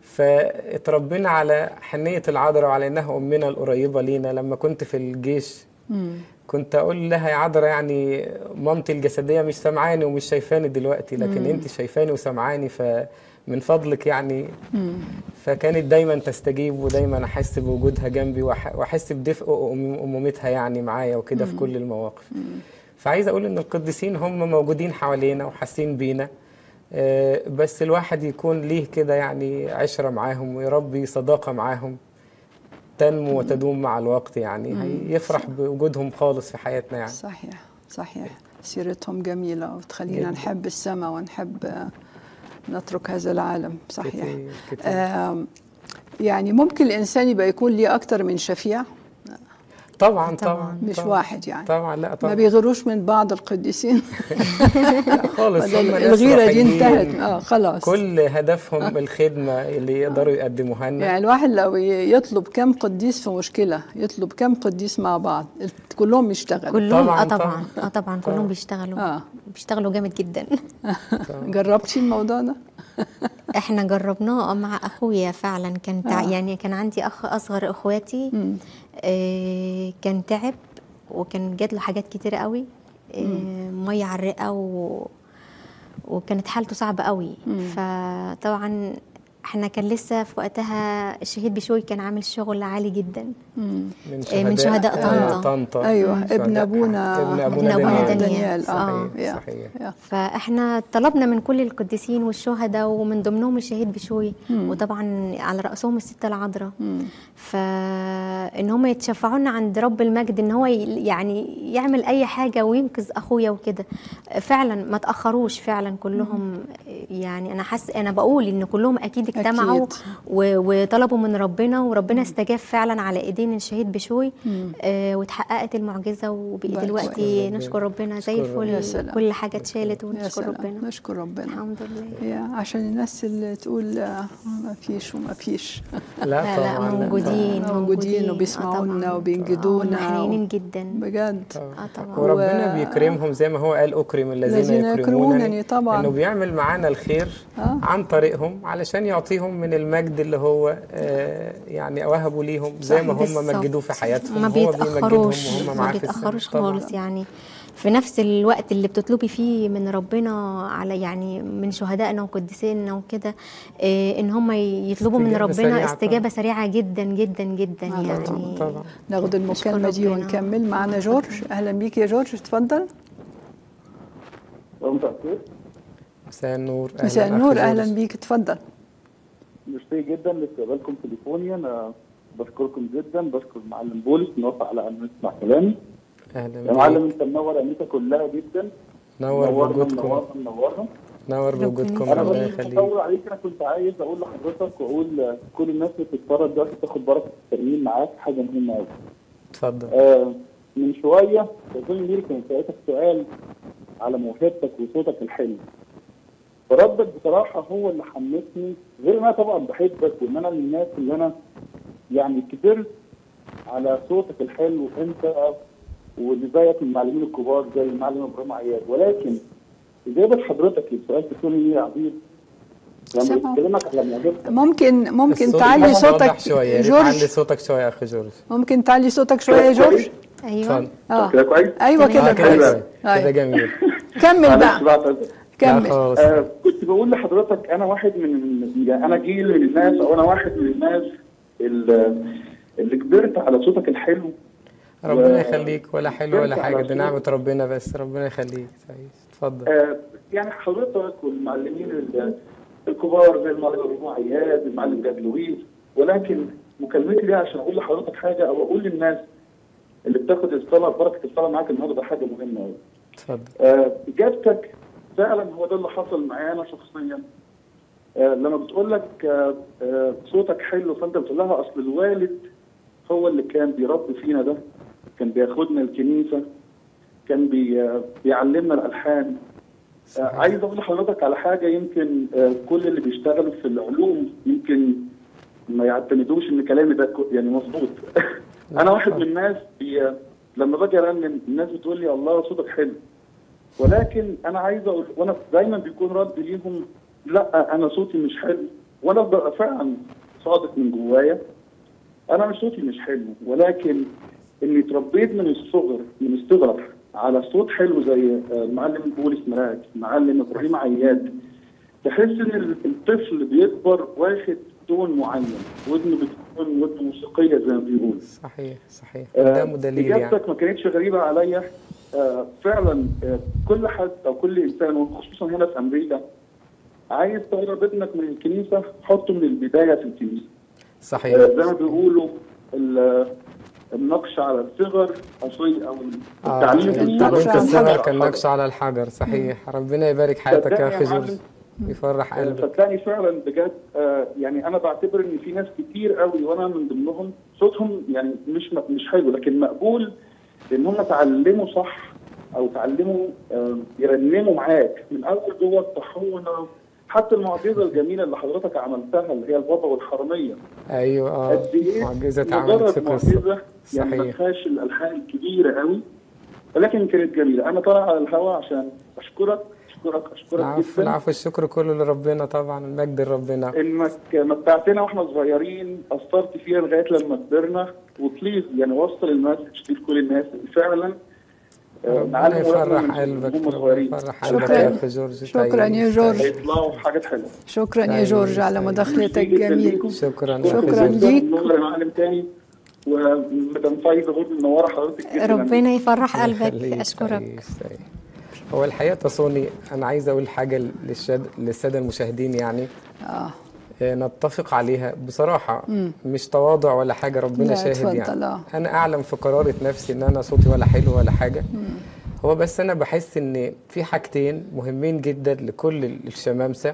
فاتربينا على حنية العذراء وعلى إنها أمنا القريبة لينا لما كنت في الجيش كنت أقول لها يا عذراء يعني مامتي الجسدية مش سامعاني ومش شايفاني دلوقتي لكن أنت شايفاني وسامعاني فمن فضلك يعني فكانت دايما تستجيب ودايما أحس بوجودها جنبي وأح- وأحس بدفء أم- أمومتها يعني معايا وكده في كل المواقف فعايز أقول إن القديسين هم موجودين حوالينا وحاسين بينا آه، بس الواحد يكون ليه كده يعني عشرة معاهم ويربي صداقة معاهم تنمو وتدوم مع الوقت يعني هيفرح بوجودهم خالص في حياتنا يعني صحيح صحيح سيرتهم جميلة وتخلينا جداً. نحب السماء ونحب آه، نترك هذا العالم صحيح كتير كتير آم، يعني ممكن الإنسان يبقى يكون ليه أكتر من شفيع طبعا طبعاً. طبعا مش طبعاً. واحد يعني طبعا لا ما طبعا بيغيروش من بعض القديسين لا خالص ولا هم ناس الغيرة دي روحيين. انتهت اه خلاص كل هدفهم الخدمة اللي يقدروا يقدموها لنا يعني الواحد لو ي- يطلب كم قديس في مشكلة يطلب كم قديس مع بعض كلهم يشتغلوا كلهم طبعاً، اه طبعا طبعاً. اه طبعا كلهم بيشتغلوا آه. بيشتغلوا جامد جدا جربتي الموضوع ده؟ احنا جربناه مع اخويا فعلا كان تع... آه. يعني كان عندي اخ اصغر اخواتي مم. آه كان تعب وكان جات له حاجات كتير قوي آه ميه على الرئه و... وكانت حالته صعبه قوي فطبعا احنا كان لسه في وقتها الشهيد بشوي كان عامل شغل عالي جدا مم. من إيه، من شهداء آه، طنطا. طنطا أيوة، شهداء ابن أبونا- ابن ابن أبونا أبونا دانيال. دانيال. آه. صحيح يا. صحيح يا. فاحنا طلبنا من كل القديسين والشهداء ومن ضمنهم الشهيد بشوي وطبعا على راسهم الست العذراء فان هم يتشفعوا لنا عند رب المجد ان هو ي- يعني يعمل اي حاجه وينقذ اخويا وكده فعلا ما تاخروش فعلا كلهم يعني انا حاسه انا بقول ان كلهم اكيد اجتمعوا أكيد. و- وطلبوا من ربنا وربنا استجاب فعلا على ايدين الشهيد بشوي آه واتحققت المعجزه وبقي بارك دلوقتي ربنا. نشكر ربنا زي نشكر يا الفل سلام. كل حاجه اتشالت يا ونشكر سلام ربنا نشكر ربنا الحمد لله يا عشان الناس اللي تقول آه، ما فيش وما فيش لا لا لا طبعا موجودين موجودين آه وبيسمعونا طبعاً. وبينجدونا هم حنينين جدا بجد اه طبعا وربنا و- بيكرمهم زي ما هو قال اكرم الذين الذين يكرمونني يكرمونني طبعاً. انه بيعمل معانا الخير آه. عن طريقهم علشان يعطيهم من المجد اللي هو آه يعني وهبه ليهم زي ما هم بالظبط. مجدوه في حياتهم ما هو بيمجدهم بيتاخروش وهم ما معاه في السماء. بيتاخروش طبعاً. خالص يعني في نفس الوقت اللي بتطلبي فيه من ربنا على يعني من شهدائنا وقديسينا وكده إيه ان هم يطلبوا من استجابة ربنا سريعة استجابه سريعه جدا جدا جدا آه، يعني طبعا طبعا ناخد المكالمة دي ربنا. ونكمل معنا جورج أهلا بيك يا جورج اتفضل مساء الخير مساء النور مساء أخي النور جورج. أهلا بيك اتفضل ميرسي جدا لاستقبالكم تليفوني انا بشكركم جدا بشكر المعلم بولس ان وافق على ان نسمع كلامي اهلا يا معلم بيك انت منور امريكا كلها جدا نور منورنا بوجودكم منورنا منورنا نور ربنا بوجودكم انا ربنا بس يخليك بطول عليك انا كنت عايز اقول لحضرتك واقول كل الناس اللي بتتفرج دلوقتي تاخد بركه التأمين معاك حاجه مهمه قوي اتفضل آه من شويه تقول ميري كان سألتك سؤال على موهبتك وصوتك الحلو فردك بصراحه هو اللي حمسني غير ان انا طبعا بحبك وان انا من الناس اللي انا يعني كبرت على صوتك الحلو انت واللي زيك من المعلمين الكبار زي المعلم ابراهيم عياد ولكن اجابه حضرتك لسؤال تكون لي يا عبيد لما سامعه. بكلمك على موهبتك ممكن ممكن الصوت تعلي واضح صوتك شويه يا ريت تعلي جورج صوتك شويه يا اخي جورج ممكن تعلي صوتك شوية يا جورج ايوه اتفضل اه كده كويس؟ ايوه تمام. كده آه، كده كويس كويس. كده أيوة. جميل كمل معلش بقى بعتذر. لا كمل خالص آه كنت بقول لحضرتك انا واحد من يعني انا جيل من الناس او انا واحد من الناس اللي, اللي كبرت على صوتك الحلو ربنا و- يخليك ولا حلو ولا كبرت حاجه على دي صوت. نعمه ربنا بس ربنا يخليك تعيش اتفضل آه يعني حضرتك والمعلمين ال- الكبار زي المعلم ابو عياد المعلم جاد لويس ولكن مكالمتي دي عشان اقول لحضرتك حاجه او اقول للناس اللي بتاخد الصلاه بركه الصلاه معاك النهارده حاجه مهمه قوي اتفضل آه، اجابتك فعلا هو ده اللي حصل معايا انا شخصيا آه، لما بتقول لك آه، آه، صوتك حلو فانت بتقول لها اصل الوالد هو اللي كان بيربي فينا ده كان بياخدنا الكنيسه كان بي آه، بيعلمنا الالحان آه، عايز اقول لحضرتك على حاجه يمكن آه، كل اللي بيشتغلوا في العلوم يمكن ما يعتمدوش ان كلامي ده كو- يعني مظبوط انا واحد من الناس بي لما باجي ارنم الناس بتقول لي الله صوتك حلو ولكن انا عايز اقول وانا دايما بيكون رد ليهم لا انا صوتي مش حلو وانا ببقى فعلا صادق من جوايا انا مش صوتي مش حلو ولكن اني اتربيت من الصغر من الصغر على صوت حلو زي آه، المعلم بولس مراك المعلم ابراهيم عياد تحس ان الطفل بيكبر واخد تون معين ودنه بتكون ودن موسيقيه زي ما بيقولوا صحيح صحيح آه، ده دليل يعني اجابتك ما كانتش غريبه عليا آه، فعلا آه، كل حد او كل انسان وخصوصا هنا في امريكا عايز تقرب ابنك من الكنيسه حطه من البدايه في الكنيسه صحيح آه، زي ما بيقولوا ال- النقش على الصغر او سوري او آه، التعليم في النقش التعليم الصغر في على الصغر الحجر. كان نقش على الحجر صحيح ربنا يبارك حياتك صدقني يا يا اخي جورج معلم. يفرح قلبك صدقني فعلا بجد آه، يعني انا بعتبر ان في ناس كتير قوي وانا من ضمنهم صوتهم يعني مش م- مش حلو لكن مقبول لان هم اتعلموا صح او اتعلموا آه، يرنموا معاك من اول جوه الطحونه حتى المعجزه الجميله اللي حضرتك عملتها اللي هي البابا والحراميه ايوه اه قد ايه معجزه اتعملت في مجرد قصه معجزه يعني ما صحيح. فيهاش الالحان الكبيره قوي ولكن كانت جميله انا طالع على الهواء عشان اشكرك اشكرك اشكرك العفو جدا العفو الشكر كله لربنا طبعا المجد لربنا انك متعتنا واحنا صغيرين اثرت فينا لغايه لما كبرنا وبليز يعني وصل المسج دي لكل الناس فعلا آه، ربنا نعلم ولادنا يفرح من قلبك هم ربنا صغيرين يفرح قلبك شكراً. يا اخي جورج شكراً تعيش، يا جورج. تعيش. هيطلعوا حاجات حلوه شكرا يا طيب، جورج على طيب. مداخلتك جداً الجميلة ليكم. شكرا يا شكراً أخي جورج. ليك. نور يا معلم تاني ومدام فايزه برضه منوره حضرتك جدا ربنا يفرح قلبك يخليك، اشكرك تعيش، تعيش. هو الحقيقه تصوني انا عايز اقول حاجه للشد... للساده المشاهدين يعني اه آه، نتفق عليها بصراحة مش تواضع ولا حاجة ربنا لا، شاهد اتفضل، يعني آه. أنا أعلم في قرارة نفسي إن أنا صوتي ولا حلو ولا حاجة هو بس أنا بحس إن في حاجتين مهمين جدا لكل الشمامسة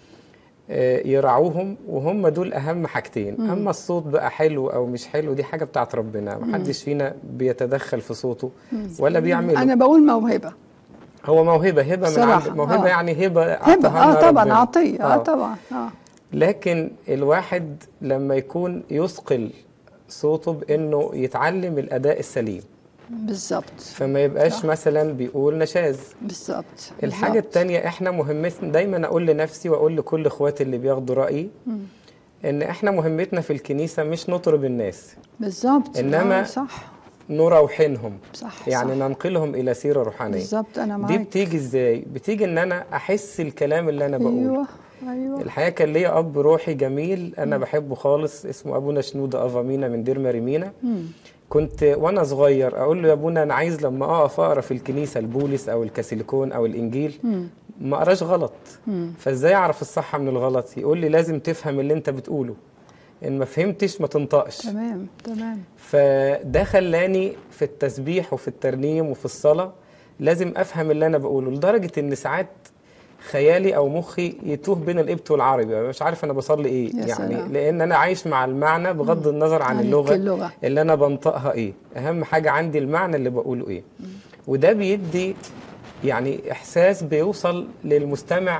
آه، يراعوهم وهم دول أهم حاجتين أما الصوت بقى حلو أو مش حلو دي حاجة بتاعت ربنا محدش فينا بيتدخل في صوته ولا بيعمله انا بقول موهبة هو موهبة هبة من صراحة، عند موهبة آه. يعني هبة هبة أعطاها لنا اه طبعا ربنا. عطية اه طبعا اه لكن الواحد لما يكون يثقل صوته بانه يتعلم الاداء السليم بالظبط فما يبقاش مثلا بيقول نشاز بالظبط الحاجه بالظبط. التانية احنا مهمتنا دايما اقول لنفسي واقول لكل اخواتي اللي بياخدوا رايي ان احنا مهمتنا في الكنيسه مش نطرب الناس بالظبط إنما آه صح نروحنهم صح يعني صح. ننقلهم الى سيره روحانيه بالظبط انا دي معاك بتيجي ازاي بتيجي ان انا احس الكلام اللي انا بقوله ايوه ايوه الحقيقه كان ليا اب روحي جميل انا بحبه خالص اسمه ابونا شنوده افامينا من دير ماريمينا كنت وانا صغير اقول له يا ابونا انا عايز لما اقف اقرا في الكنيسه البولس او الكاثوليكون او الانجيل ما اقراش غلط فازاي اعرف الصح من الغلط يقول لي لازم تفهم اللي انت بتقوله ان ما فهمتش ما تنطقش تمام تمام فده خلاني في التسبيح وفي الترنيم وفي الصلاة لازم أفهم اللي أنا بقوله لدرجة إن ساعات خيالي أو مخي يتوه بين القبط والعربي يعني مش عارف أنا بصلي إيه يا يعني سلام. لأن أنا عايش مع المعنى بغض النظر عن عن اللغة, اللغة. اللي أنا بنطقها إيه أهم حاجة عندي المعنى اللي بقوله إيه وده بيدي يعني إحساس بيوصل للمستمع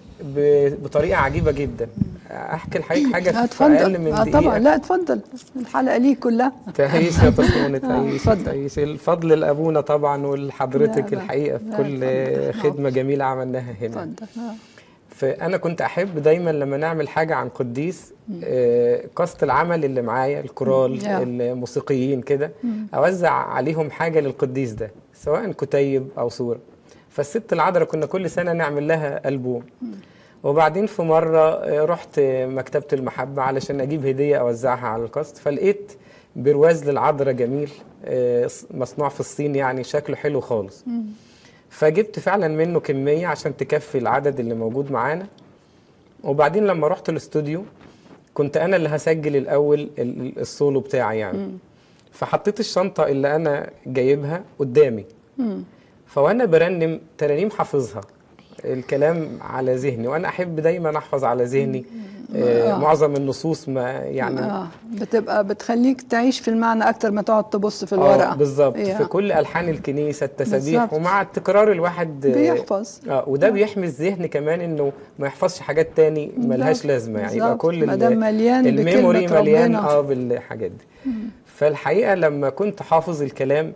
ب- بطريقة عجيبة جدا أحكي لحضرتك حاجة لا في أقل اتفضل من اه دقيقة طبعا لا اتفضل الحلقة ليك كلها تعيش يا تصوني تعيش اتفضل. تعيش الفضل لابونا طبعا ولحضرتك لا، لا. الحقيقه في لا، كل اتفضل. خدمه جميله عملناها هنا اتفضل آه. فانا كنت احب دايما لما نعمل حاجه عن قديس آه، قصد العمل اللي معايا الكورال يا. الموسيقيين كده اوزع عليهم حاجه للقديس ده سواء كتيب او صوره فالست العذراء كنا كل سنه نعمل لها البوم وبعدين في مرة آه، رحت مكتبة المحبة علشان أجيب هدية أوزعها على القصد فلقيت برواز للعذراء جميل آه، مصنوع في الصين يعني شكله حلو خالص فجبت فعلا منه كمية عشان تكفي العدد اللي موجود معانا وبعدين لما رحت الاستوديو كنت أنا اللي هسجل الأول ال- ال- السولو بتاعي يعني فحطيت الشنطة اللي أنا جايبها قدامي فوانا برنم ترانيم حافظها الكلام على ذهني وانا احب دايما احفظ على ذهني آه آه. معظم النصوص ما يعني اه بتبقى بتخليك تعيش في المعنى اكتر ما تقعد تبص في آه الورقة بالظبط إيه. في كل الحان الكنيسه التسابيح بالظبط. ومع التكرار الواحد آه، بيحفظ. اه وده بيحمي الذهن كمان انه ما يحفظش حاجات تاني ملهاش بالظبط. لازمه يعني يبقى بالظبط. كل ما ال- دام مليان الميموري بكلمة مليان ربنا. اه بالحاجات دي فالحقيقه لما كنت حافظ الكلام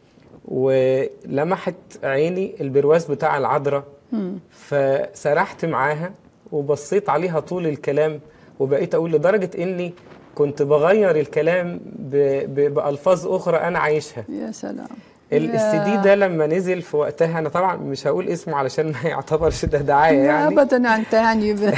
ولمحت عيني البرواز بتاع العذراء فسرحت معاها وبصيت عليها طول الكلام وبقيت اقول لدرجه اني كنت بغير الكلام ب... ب... بالفاظ اخرى انا عايشها يا سلام السي دي ده لما نزل في وقتها انا طبعا مش هقول اسمه علشان ما يعتبرش ده دعايه لا يعني ابدا انت يعني ب...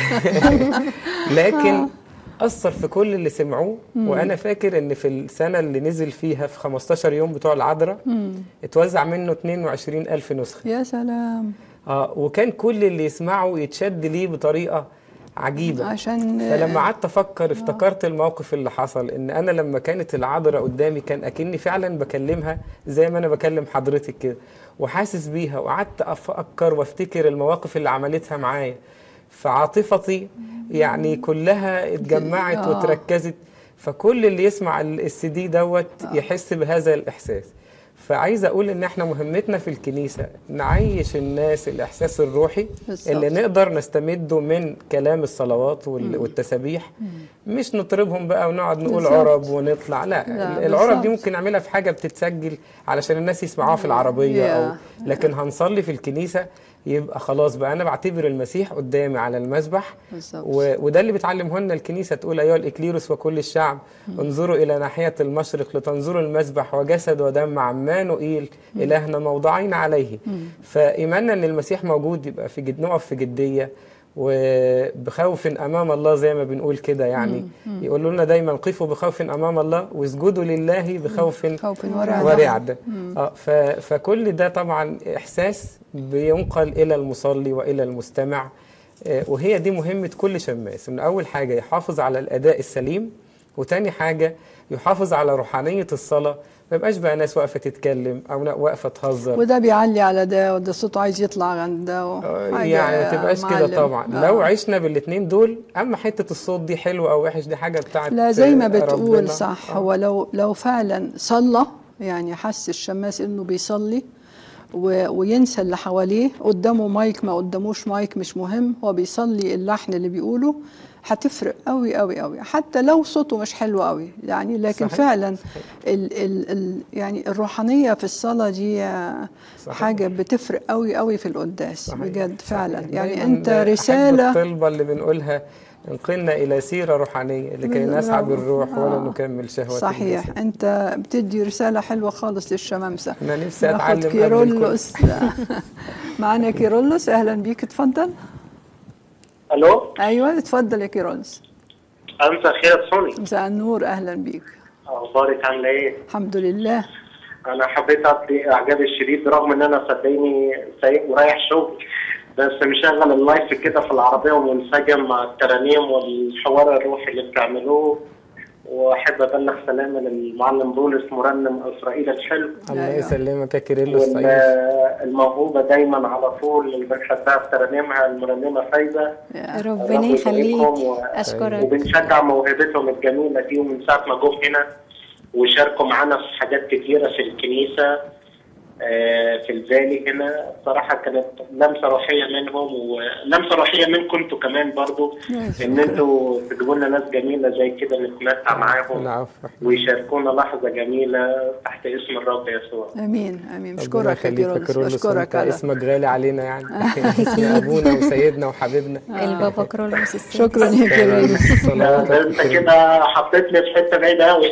لكن اثر في كل اللي سمعوه وانا فاكر ان في السنه اللي نزل فيها في 15 يوم بتوع العذراء اتوزع منه 22 الف نسخه يا سلام اه وكان كل اللي يسمعه يتشد ليه بطريقه عجيبه عشان فلما قعدت افكر افتكرت الموقف اللي حصل ان انا لما كانت العذراء قدامي كان اكني فعلا بكلمها زي ما انا بكلم حضرتك كده وحاسس بيها وقعدت افكر وافتكر المواقف اللي عملتها معايا فعاطفتي يعني كلها اتجمعت آه. وتركزت فكل اللي يسمع السي دي دوت يحس بهذا الاحساس فعايز اقول ان احنا مهمتنا في الكنيسه نعيش الناس الاحساس الروحي بالظبط. اللي نقدر نستمده من كلام الصلوات وال- والتسابيح مش نطربهم بقى ونقعد نقول بالظبط. عرب ونطلع لا, لا، العرب دي بالظبط. ممكن نعملها في حاجه بتتسجل علشان الناس يسمعوها في العربيه يا. او لكن هنصلي في الكنيسه يبقى خلاص بقى انا بعتبر المسيح قدامي على المسبح بالظبط. و... وده اللي بتعلمه لنا الكنيسه تقول ايها الاكليروس وكل الشعب انظروا الى ناحيه المشرق لتنظروا المسبح وجسد ودم عمانوئيل الهنا موضعين عليه فايماننا ان المسيح موجود يبقى في جد نقف في جديه وبخوف امام الله زي ما بنقول كده يعني يقولوا لنا دايما قفوا بخوف امام الله واسجدوا لله بخوف خوف ورعدة. ورعدة اه ف- فكل ده طبعا احساس بينقل الى المصلي والى المستمع آه، وهي دي مهمه كل شماس من اول حاجه يحافظ على الاداء السليم وتاني حاجه يحافظ على روحانيه الصلاه ما يبقاش بقى ناس واقفه تتكلم او لا واقفه تهزر وده بيعلي على ده وده صوته عايز يطلع عند ده آه، حاجة يعني ما تبقاش كده معلم. طبعا آه. لو عشنا بالاثنين دول اما حته الصوت دي حلو او وحش دي حاجه بتاعت لا زي ما آه، بتقول ربنا. صح آه. هو لو لو فعلا صلى يعني حس الشماس انه بيصلي و- وينسى اللي حواليه قدامه مايك ما قداموش مايك مش مهم هو بيصلي اللحن اللي بيقوله هتفرق قوي قوي قوي حتى لو صوته مش حلو قوي يعني لكن صحيح. فعلا ال ال ال يعني الروحانيه في الصلاه دي آه، صحيح. حاجه بتفرق قوي قوي في القداس صحيح. بجد فعلا صحيح. يعني دايماً انت أحب رساله الطلبة اللي بنقولها انقلنا إلى سيرة روحانية لكي برافو. نسعى بالروح ولا آه. نكمل شهوة صحيح الجسد. انت بتدي رساله حلوه خالص للشمامسه أنا نفسي ناخد أتعلم قبل الكل. كيرلس معانا كيرلس اهلا بيك اتفضل الو ايوه اتفضل يا كيرلس امساء الخير يا سوني مساء النور اهلا بيك اخبارك عامله ايه؟ الحمد لله انا حبيت ابدي اعجابي الشديد رغم ان انا صدقني سايق ورايح شغل بس مشغل اللايف كده في العربيه ومنسجم مع الترانيم والحوار الروحي اللي بتعملوه واحب ابلغ سلامي للمعلم بولس مرنم اسرائيل الحلو الله أيوة. يسلمك يا كيرلس صحيح والموهوبه دايما على طول اللي بنحبها في ترانيمها المرنمه فايده يا ربنا رب يخليك يباركهم و- اشكرك وبنشجع موهبتهم الجميله دي ومن ساعه ما جم هنا وشاركوا معانا في حاجات كتيره في الكنيسه آه، في الفالي هنا صراحه كانت لمسه روحيه منهم ولمسه روحيه منكم انتوا كمان برضو ان انتوا تجيبوا لنا ناس جميله زي كده نتمتع معاهم العفو ويشاركونا لحظه جميله تحت اسم الرب يسوع امين امين ربنا اشكرك يا يخليك يا كيرلس كيرلس اشكرك وانت على اسمك غالي علينا يعني يا ابونا وسيدنا وحبيبنا البابا كرولوس السادس شكرا يا كيرلس صلوات ده انت كده حطيتني في حته بعيده قوي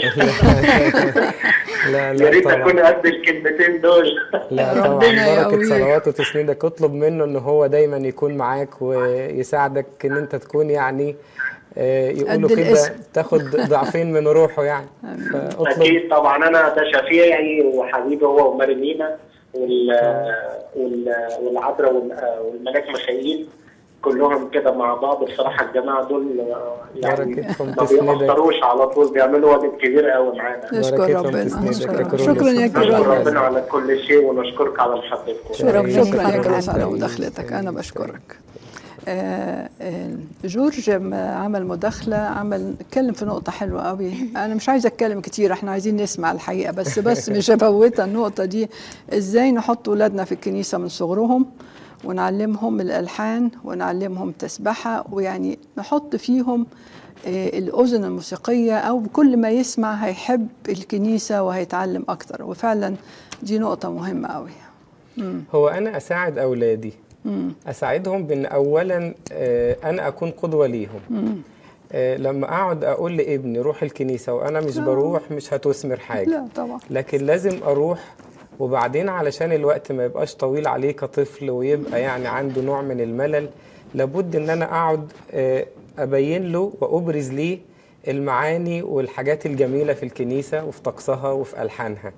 لا يا لا ريت طبعا اكون قد الكلمتين دول لا طبعا ربنا بركة يقويك. صلواته وتسنيدك اطلب منه ان هو دايما يكون معاك ويساعدك ان انت تكون يعني آه، يقولوا قد كده الاسم. تاخد ضعفين من روحه يعني فاطلب اكيد طبعا انا ده شفيعي وحبيبي هو ومارينينا وال وال والعذراء وال- والملاك ميخائيل كلهم كده مع بعض بصراحه الجماعه دول يعني بركتهم ما تسندك. بيأثروش على طول بيعملوا واجب كبير قوي معانا نشكر بركتهم ربنا تسندك يا نشكر كيرلس. شكرا يا نشكر كيرلس ربنا على كل شيء ونشكرك على محبتكم شكرا ربنا شكرا يا يخليك. كيرلس على مداخلتك انا بشكرك آه، آه، جورج لما عمل مداخلة عمل اتكلم في نقطة حلوة قوي أنا مش عايزة أتكلم كتير احنا عايزين نسمع الحقيقة بس بس مش هفوتها النقطة دي إزاي نحط ولادنا في الكنيسة من صغرهم ونعلمهم الألحان ونعلمهم تسبحة ويعني نحط فيهم آه، الأذن الموسيقية أو كل ما يسمع هيحب الكنيسة وهيتعلم أكتر وفعلا دي نقطة مهمة قوي هو انا اساعد اولادي اساعدهم بان اولا آه، انا اكون قدوه ليهم آه، لما اقعد اقول لابني روح الكنيسه وانا مش لا. بروح مش هتثمر حاجه لا طبعا لكن لازم اروح وبعدين علشان الوقت ما يبقاش طويل عليه كطفل ويبقى يعني عنده نوع من الملل لابد ان انا اقعد آه، ابين له وابرز ليه المعاني والحاجات الجميله في الكنيسه وفي طقسها وفي الحانها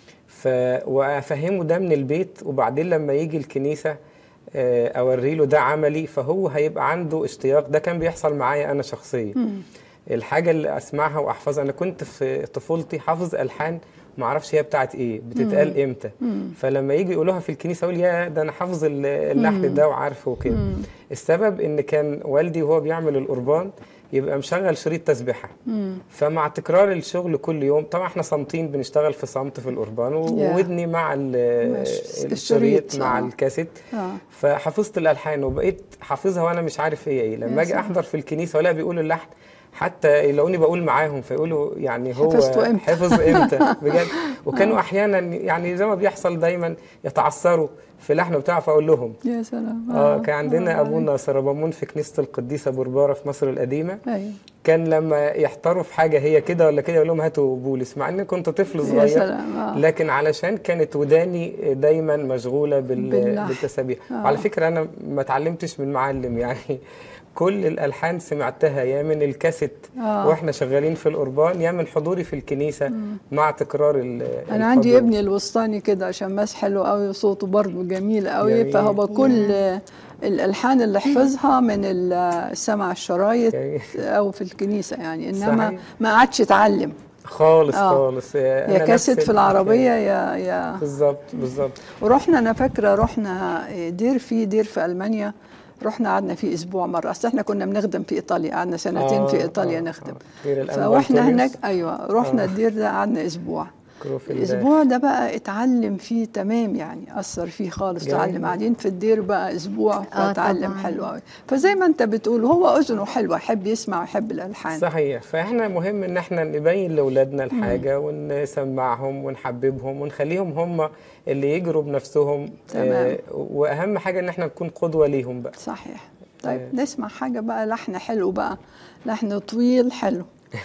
ف وافهمه ده من البيت وبعدين لما يجي الكنيسه آه، اوري له ده عملي فهو هيبقى عنده اشتياق ده كان بيحصل معايا انا شخصيا الحاجه اللي اسمعها واحفظها انا كنت في طفولتي حافظ الحان ما اعرفش هي بتاعت ايه بتتقال امتى فلما يجي يقولوها في الكنيسه اقول يا ده انا حافظ ال- اللحن ده وعارفه وكده السبب ان كان والدي وهو بيعمل القربان يبقى مشغل شريط تسبيحه فمع تكرار الشغل كل يوم طبعا احنا صامتين بنشتغل في صمت في القربان و- يا. وودني مع ال- ماشي. الشريط الشريط، مع آه. الكاسيت آه. فحفظت الالحان وبقيت حافظها وانا مش عارف هي ايه لما يا اجي سلام. احضر في الكنيسه ولا بيقولوا اللحن حتى يلاقوني بقول معاهم فيقولوا يعني هو حفظته إمتى؟ حفظ امتى بجد وكانوا احيانا يعني زي ما بيحصل دايما يتعثروا في لحن بتاع فاقول لهم يا سلام اه كان عندنا آه، ابونا سربامون في كنيسه القديسه برباره في مصر القديمه ايوه كان لما يحتاروا في حاجه هي كده ولا كده يقول لهم هاتوا بولس مع اني كنت طفل يا صغير سلام آه. لكن علشان كانت وداني دايما مشغوله بال... باللحن. بالتسابيح آه. وعلى فكره انا ما اتعلمتش من معلم يعني كل الالحان سمعتها يا من الكاسيت آه. واحنا شغالين في القربان يا من حضوري في الكنيسه مع تكرار ال... انا عندي الحضور. ابني الوسطاني كده شماس حلو قوي وصوته برضه جميل قوي جميل. فهو كل الالحان اللي حفظها من ال- سمع الشرايط جميل. او في الكنيسه يعني انما صحيح. ما عادش يتعلم خالص آه. خالص يا أنا نفس كاسيت في الحكاية. العربيه يا يا بالظبط بالظبط ورحنا انا فاكره رحنا دير في دير في المانيا رحنا قعدنا فيه اسبوع مره اصل احنا كنا بنخدم في ايطاليا قعدنا سنتين آه، في ايطاليا آه، نخدم آه. دير الأنبا فواحنا أنطونيوس. هناك ايوه رحنا آه. الدير ده قعدنا اسبوع كروف الاسبوع ده بقى اتعلم فيه تمام يعني اثر فيه خالص جميل. اتعلم قاعدين في الدير بقى اسبوع آه، فتعلم طبعاً. حلو قوي فزي ما انت بتقول هو اذنه حلوه يحب يسمع ويحب الالحان صحيح فاحنا مهم ان احنا نبين لاولادنا الحاجه ونسمعهم ونحببهم ونخليهم هم اللي يجروا بنفسهم تمام. واهم حاجه ان احنا نكون قدوه ليهم بقى صحيح طيب آه. نسمع حاجه بقى لحن حلو بقى لحن طويل حلو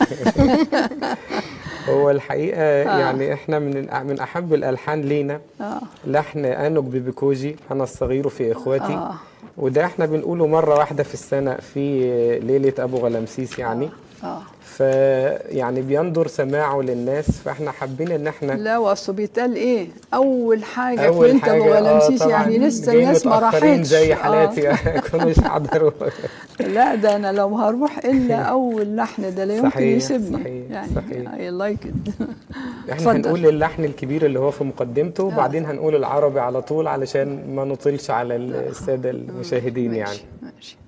هو الحقيقه يعني احنا من من احب الالحان لينا اه لحن انوك ببكوجي انا الصغير في اخواتي آه. وده احنا بنقوله مره واحده في السنه في ليله ابو غلامسيس يعني اه فيعني بيندر سماعه للناس فاحنا حابين ان احنا لا واصله بيتقال ايه اول حاجه اول كنت ابو حاجه غلامسيس طبعاً يعني لسه جايين الناس ما متأخرين راحتش زي آه. حالاتي يكونوا مش حضروا لا ده انا لو هروح الا اول لحن ده لا يمكن صحيح، يسيبني صحيح، يعني صحيح. اي لايك احنا اتفضل. هنقول اللحن الكبير اللي هو في مقدمته وبعدين هنقول العربي على طول علشان ما نطيلش على الساده المشاهدين يعني ماشي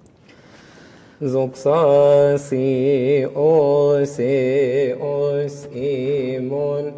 زوكساسي اوسي اوس ايمون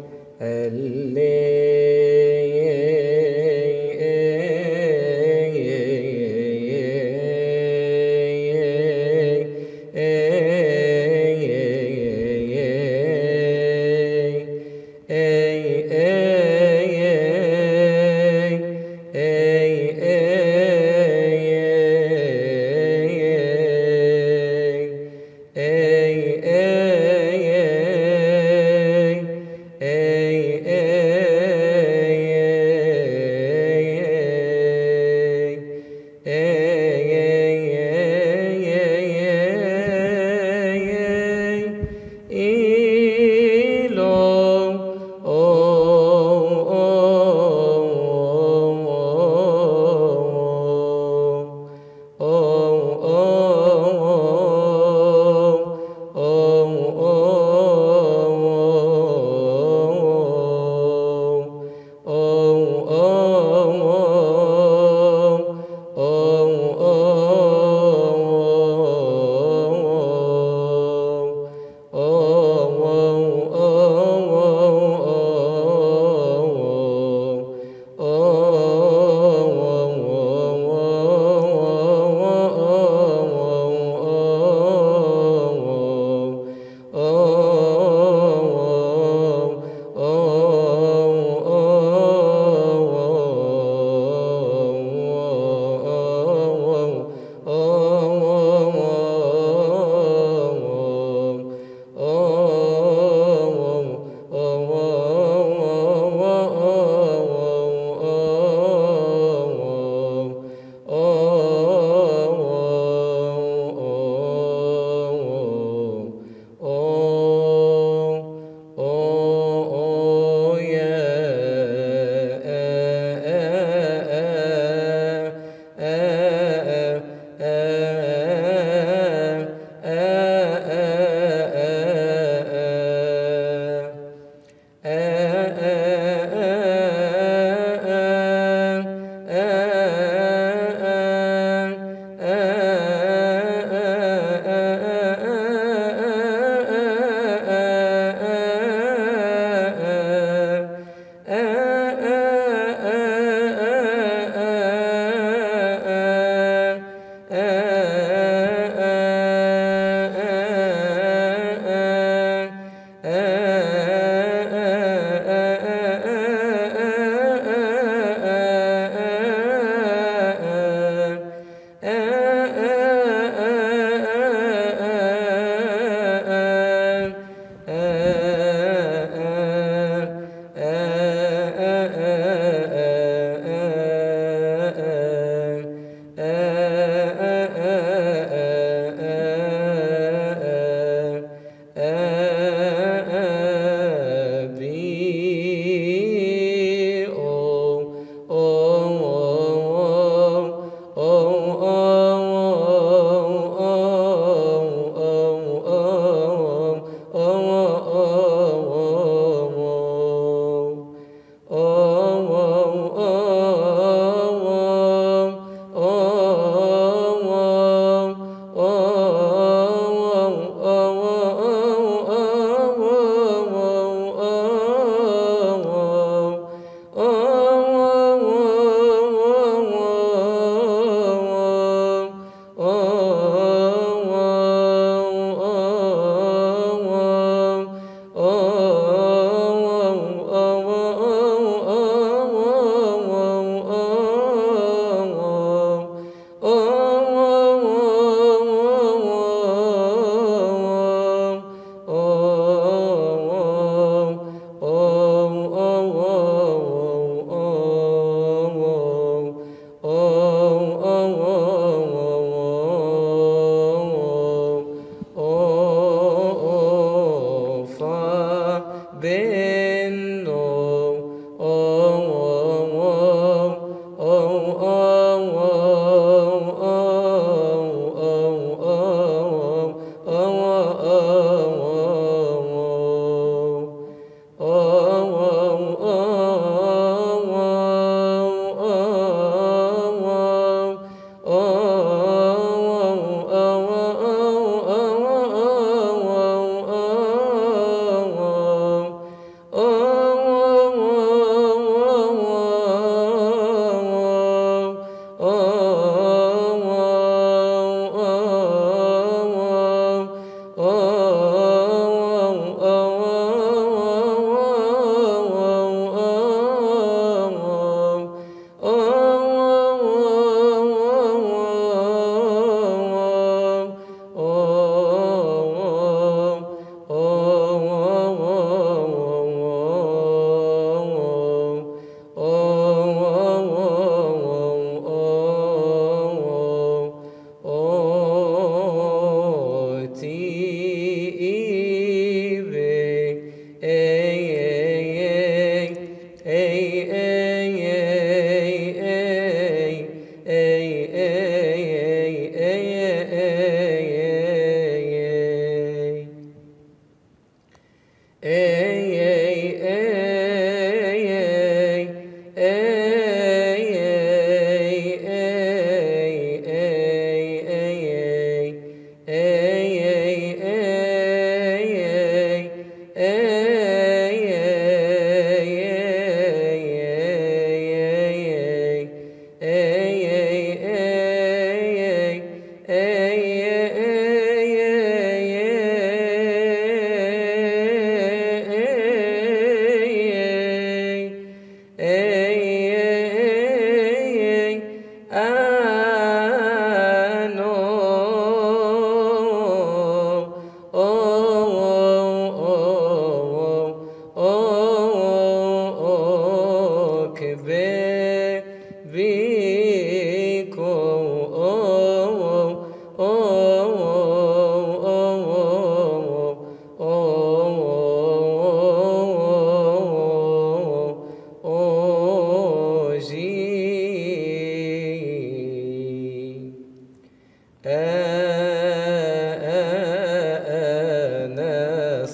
أنا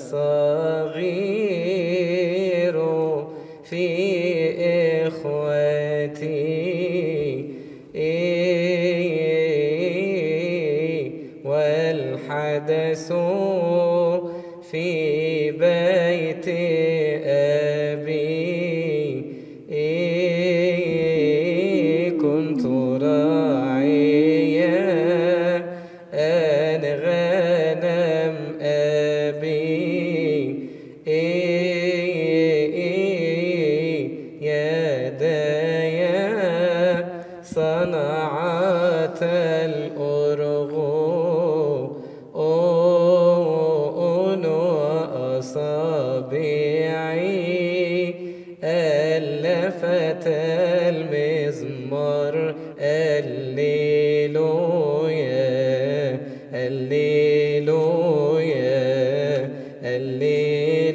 الصغير في إخوتي والحدث في بيت أبي كنت راعيا أنا غنم أبي الربيعي ألفت المزمار الليلويا الليلويا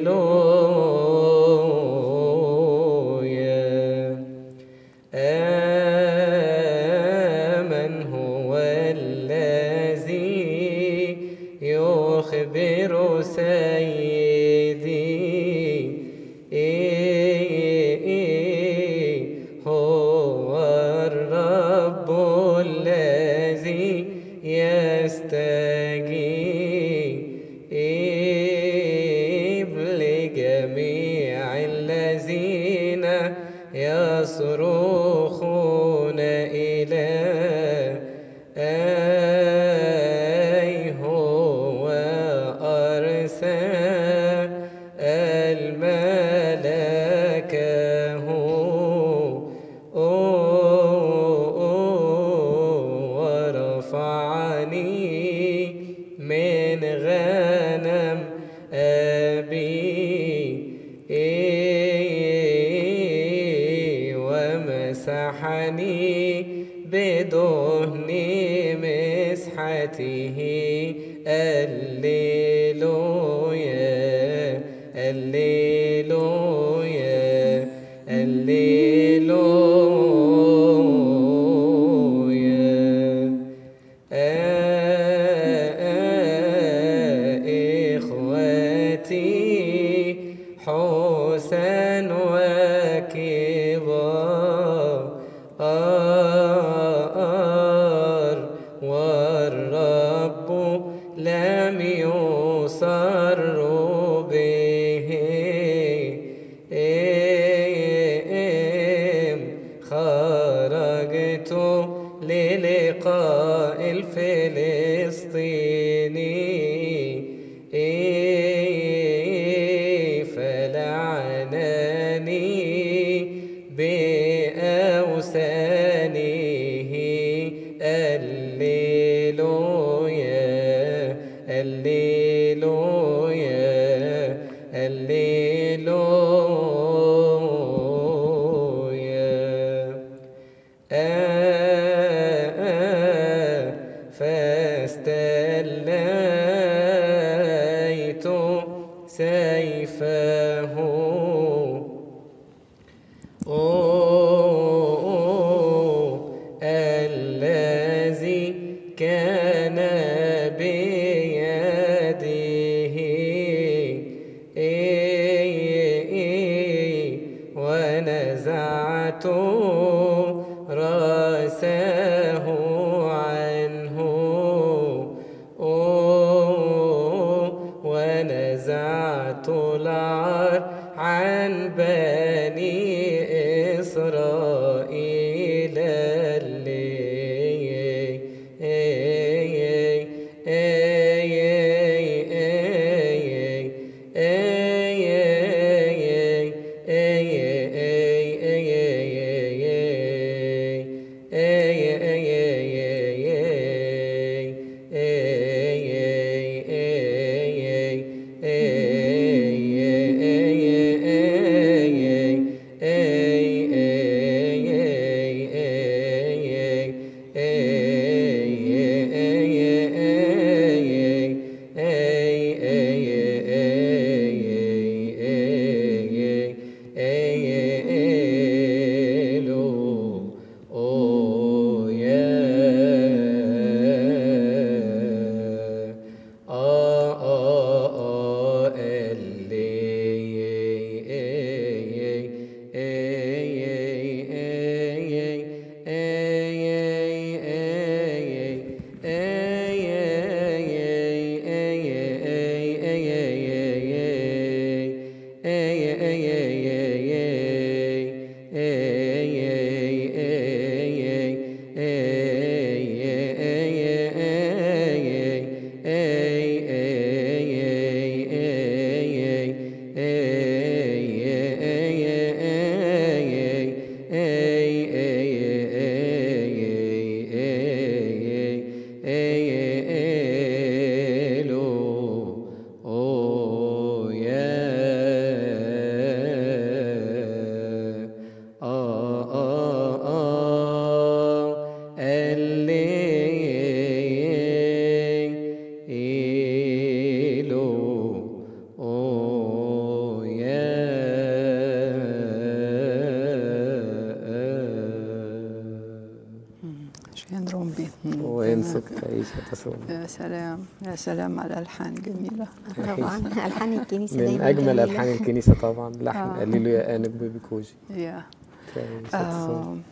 الليلويا آمن هو الذي يخبر سيدي هو الرب الذي يستجيب لجميع الذين يصرخون إلى أي هو أرسل الملكه ورفعني من غنم أبي ومسحني بدهن مسحته الليلويا الليلويا الليلويا إخوتي حسن وكبار والرب لم يصر به خرجت للقاء الفلسطيني فلعنني بأوسانه الليلويا الليلويا الليلويا فاستليت سيفه الذي كان بيده ونزعت رأسه عنه ونزعت العار عن بني إسرائيل Hey وينسك تعيش وتصوم يا سلام يا سلام على الألحان جميلة طبعا الحان الكنيسه من دايما اجمل جميلة. الحان الكنيسه طبعا لحن آه. قليل يا انب بيكوجي يا تعيش آه وتصوم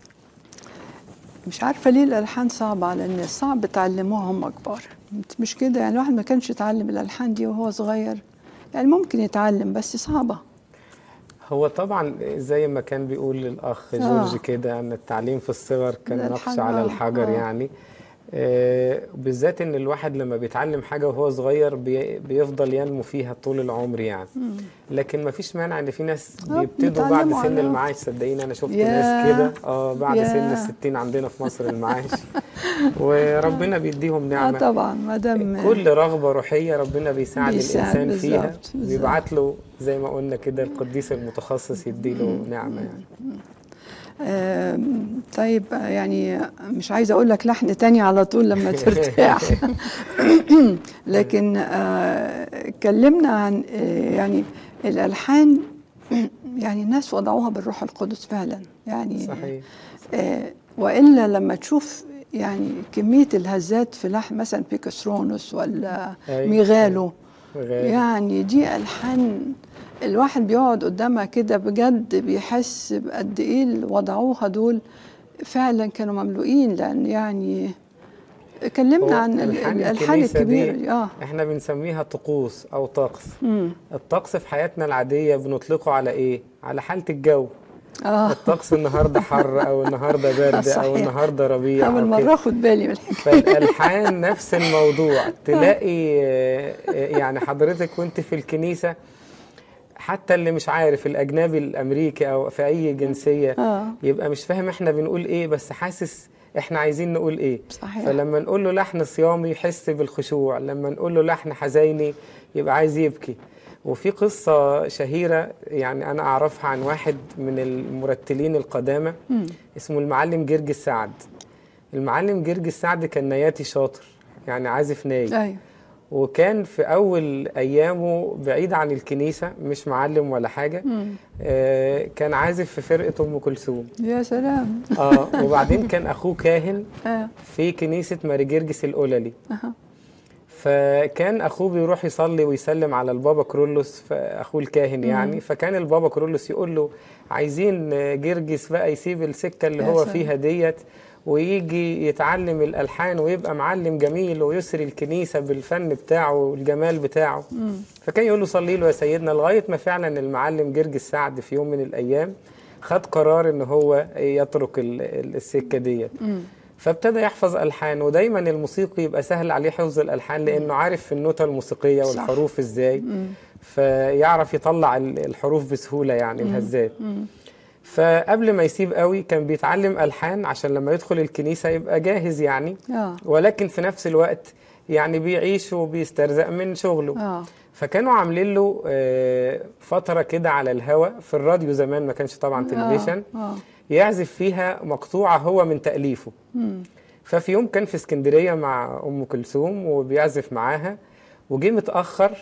مش عارفة ليه الألحان صعبة على الناس صعب تعلموها هم كبار مش كده يعني الواحد ما كانش يتعلم الألحان دي وهو صغير يعني ممكن يتعلم بس صعبة هو طبعا زي ما كان بيقول الاخ آه. جورج كده ان التعليم في الصغر كان الألحان، نقش على آه، الحجر آه. يعني آه، بالذات ان الواحد لما بيتعلم حاجه وهو صغير بي- بيفضل ينمو فيها طول العمر يعني لكن ما فيش مانع ان في ناس آه، بيبتدوا بعد بيتعلموا سن على- المعاش صدقيني انا شفت ياه. ناس كده اه بعد سن ياه. الستين عندنا في مصر المعاش وربنا بيديهم اه نعمه طبعا ما دام كل رغبة روحية ربنا بيساعد بيساعد الإنسان فيها بالظبط، بالظبط. بيبعت له زي ما قلنا كده القديس المتخصص يديله نعمة يعني آم، طيب آه، يعني مش عايزه اقول لك لحن تاني على طول لما ترتاح لكن آه، اتكلمنا عن آه، يعني الالحان يعني الناس وضعوها بالروح القدس فعلا يعني صحيح آه، والا لما تشوف يعني كميه الهزات في لحن مثلا بيكسرونوس ولا أي. ميغالو غالي. يعني دي الحان الواحد بيقعد قدامها كده بجد بيحس بقد ايه اللي وضعوها دول فعلا كانوا مملوئين لان يعني اتكلمنا هو عن ال- ألحان الالحان الكنيسة الكبيره دي دي اه احنا بنسميها طقوس أو طقس مم. الطقس في حياتنا العادية بنطلقه على إيه؟ على حالة الجو اه الطقس النهاردة حر أو النهاردة برد أو صحيح. النهاردة ربيع اول أو مره كده اخد بالي من الحكايه فالالحان نفس الموضوع تلاقي آه، آه، يعني حضرتك وانت في الكنيسه حتى اللي مش عارف الاجنبي الامريكي او في اي جنسيه آه. يبقى مش فاهم احنا بنقول ايه بس حاسس احنا عايزين نقول ايه صحيح. فلما نقول له لحن صيامي يحس بالخشوع لما نقول له لحن حزيني يبقى عايز يبكي وفي قصة شهيرة يعني أنا أعرفها عن واحد من المرتلين القدامى اسمه المعلم جرجس سعد المعلم جرجس سعد كان نياتي شاطر يعني عازف ناي ايوه وكان في أول أيامه بعيد عن الكنيسة مش معلم ولا حاجة آه كان عازف في فرقة أم كلثوم يا سلام اه وبعدين كان أخوه كاهن اه في كنيسة ماري جرجس القللي أها. فكان اخوه بيروح يصلي ويسلم على البابا كرولوس اخوه الكاهن يعني فكان البابا كرولوس يقول له عايزين جرجس بقى يسيب السكه اللي يا هو سلام. فيها ديت ويجي يتعلم الالحان ويبقى معلم جميل ويسري الكنيسه بالفن بتاعه والجمال بتاعه فكان يقول له صلي له يا سيدنا لغايه ما فعلا المعلم جرجس سعد في يوم من الايام خد قرار ان هو يترك ال- ال- السكه ديت فابتدى يحفظ الحان ودايما الموسيقي يبقى سهل عليه حفظ الالحان لانه عارف في النوتة الموسيقيه صح. والحروف ازاي فيعرف يطلع ال- الحروف بسهوله يعني الهزات فقبل ما يسيب قوي كان بيتعلم الحان عشان لما يدخل الكنيسه يبقى جاهز يعني اه ولكن في نفس الوقت يعني بيعيش وبيسترزق من شغله اه فكانوا عاملين له آه، فتره كده على الهوا في الراديو زمان ما كانش طبعا تلفزيون اه يعزف فيها مقطوعة هو من تأليفه ففي يوم كان في اسكندرية مع أم كلثوم وبيعزف معاها وجه متأخر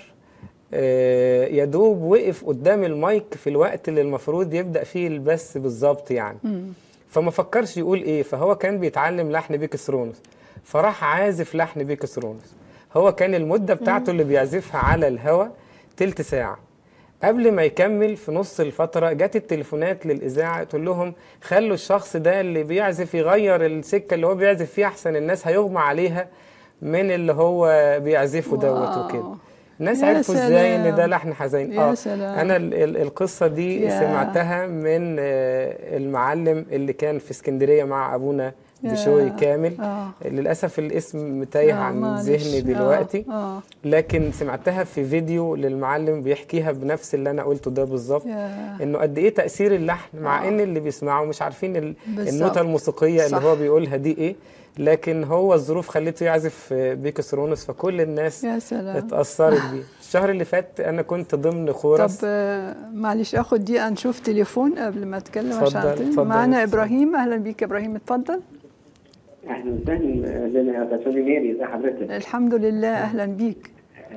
آه، يا دوب وقف قدام المايك في الوقت اللي المفروض يبدأ فيه البث بالظبط يعني فما فكرش يقول ايه فهو كان بيتعلم لحن بيكسرونوس فراح عازف لحن بيكسرونوس هو كان المدة بتاعته اللي بيعزفها على الهوا تلت ساعة قبل ما يكمل في نص الفترة جت التليفونات للإذاعة تقول لهم خلوا الشخص ده اللي بيعزف يغير السكة اللي هو بيعزف فيها أحسن الناس هيغمى عليها من اللي هو بيعزفه دوت واو. وكده الناس يا عرفوا ازاي ان ده سلام. لحن حزين يا سلام. انا ال- ال- القصه دي يا. سمعتها من آه، المعلم اللي كان في اسكندريه مع ابونا يا. بشوي كامل آه. للاسف الاسم تايه آه، عن معلش. ذهني دلوقتي اه, آه. لكن سمعتها في فيديو للمعلم بيحكيها بنفس اللي انا قلته ده بالظبط يا. انه قد ايه تاثير اللحن مع آه. ان اللي بيسمعوا مش عارفين ال- بالظبط. النوتة الموسيقيه اللي صح. هو بيقولها دي ايه لكن هو الظروف خليته يعزف بيكسرونس فكل الناس يا سلام اتأثرت بيه الشهر اللي فات أنا كنت ضمن طب خورس آه، معلش اخد دقيقه نشوف تليفون قبل ما اتكلم اتفضل، عشان اتفضل. معانا ابراهيم اهلا بيك يا ابراهيم اتفضل اهلا وسهلا لنا استاذ ميري ازي حضرتك؟ الحمد لله اهلا بيك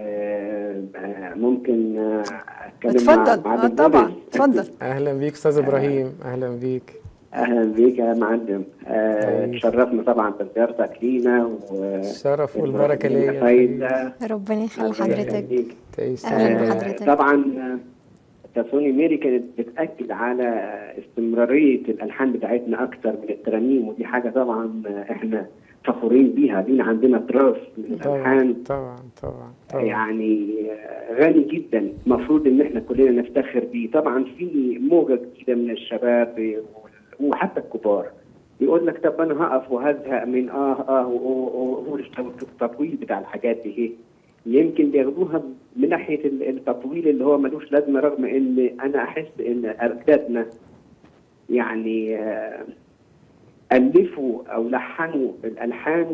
آه، آه، ممكن آه، اتكلم اتفضل مع اه معالي طبعا البوليس؟ اتفضل أهلا بيك أستاذ إبراهيم أهلا بيك اهلا بيك يا معلم آه، حبيبي. تشرفنا طبعا بزيارتك لينا و الشرف والبركة ليا يا حبيبي. فايدة ربنا يخلي الله حضرتك يخليك. تعيش أهلاً سعيد. بحضرتك. طبعا آه، تسوني ميري كانت بتاكد على استمراريه الالحان بتاعتنا اكتر من الترانيم ودي حاجه طبعا آه، احنا فخورين بيها لينا عندنا تراث من طبعا الالحان طبعا طبعا طبعا يعني آه، غني جدا المفروض ان احنا كلنا نفتخر بيه طبعا في موجه جديده من الشباب وال- وحتى الكبار يقول لك طب انا هقف وهزهق من اه اه وهو التطويل بتاع الحاجات دي ايه يمكن بياخدوها من ناحيه ال- التطويل اللي هو ملوش لازمه رغم ان انا احس ان اجدادنا يعني آه، الفوا او لحنوا الالحان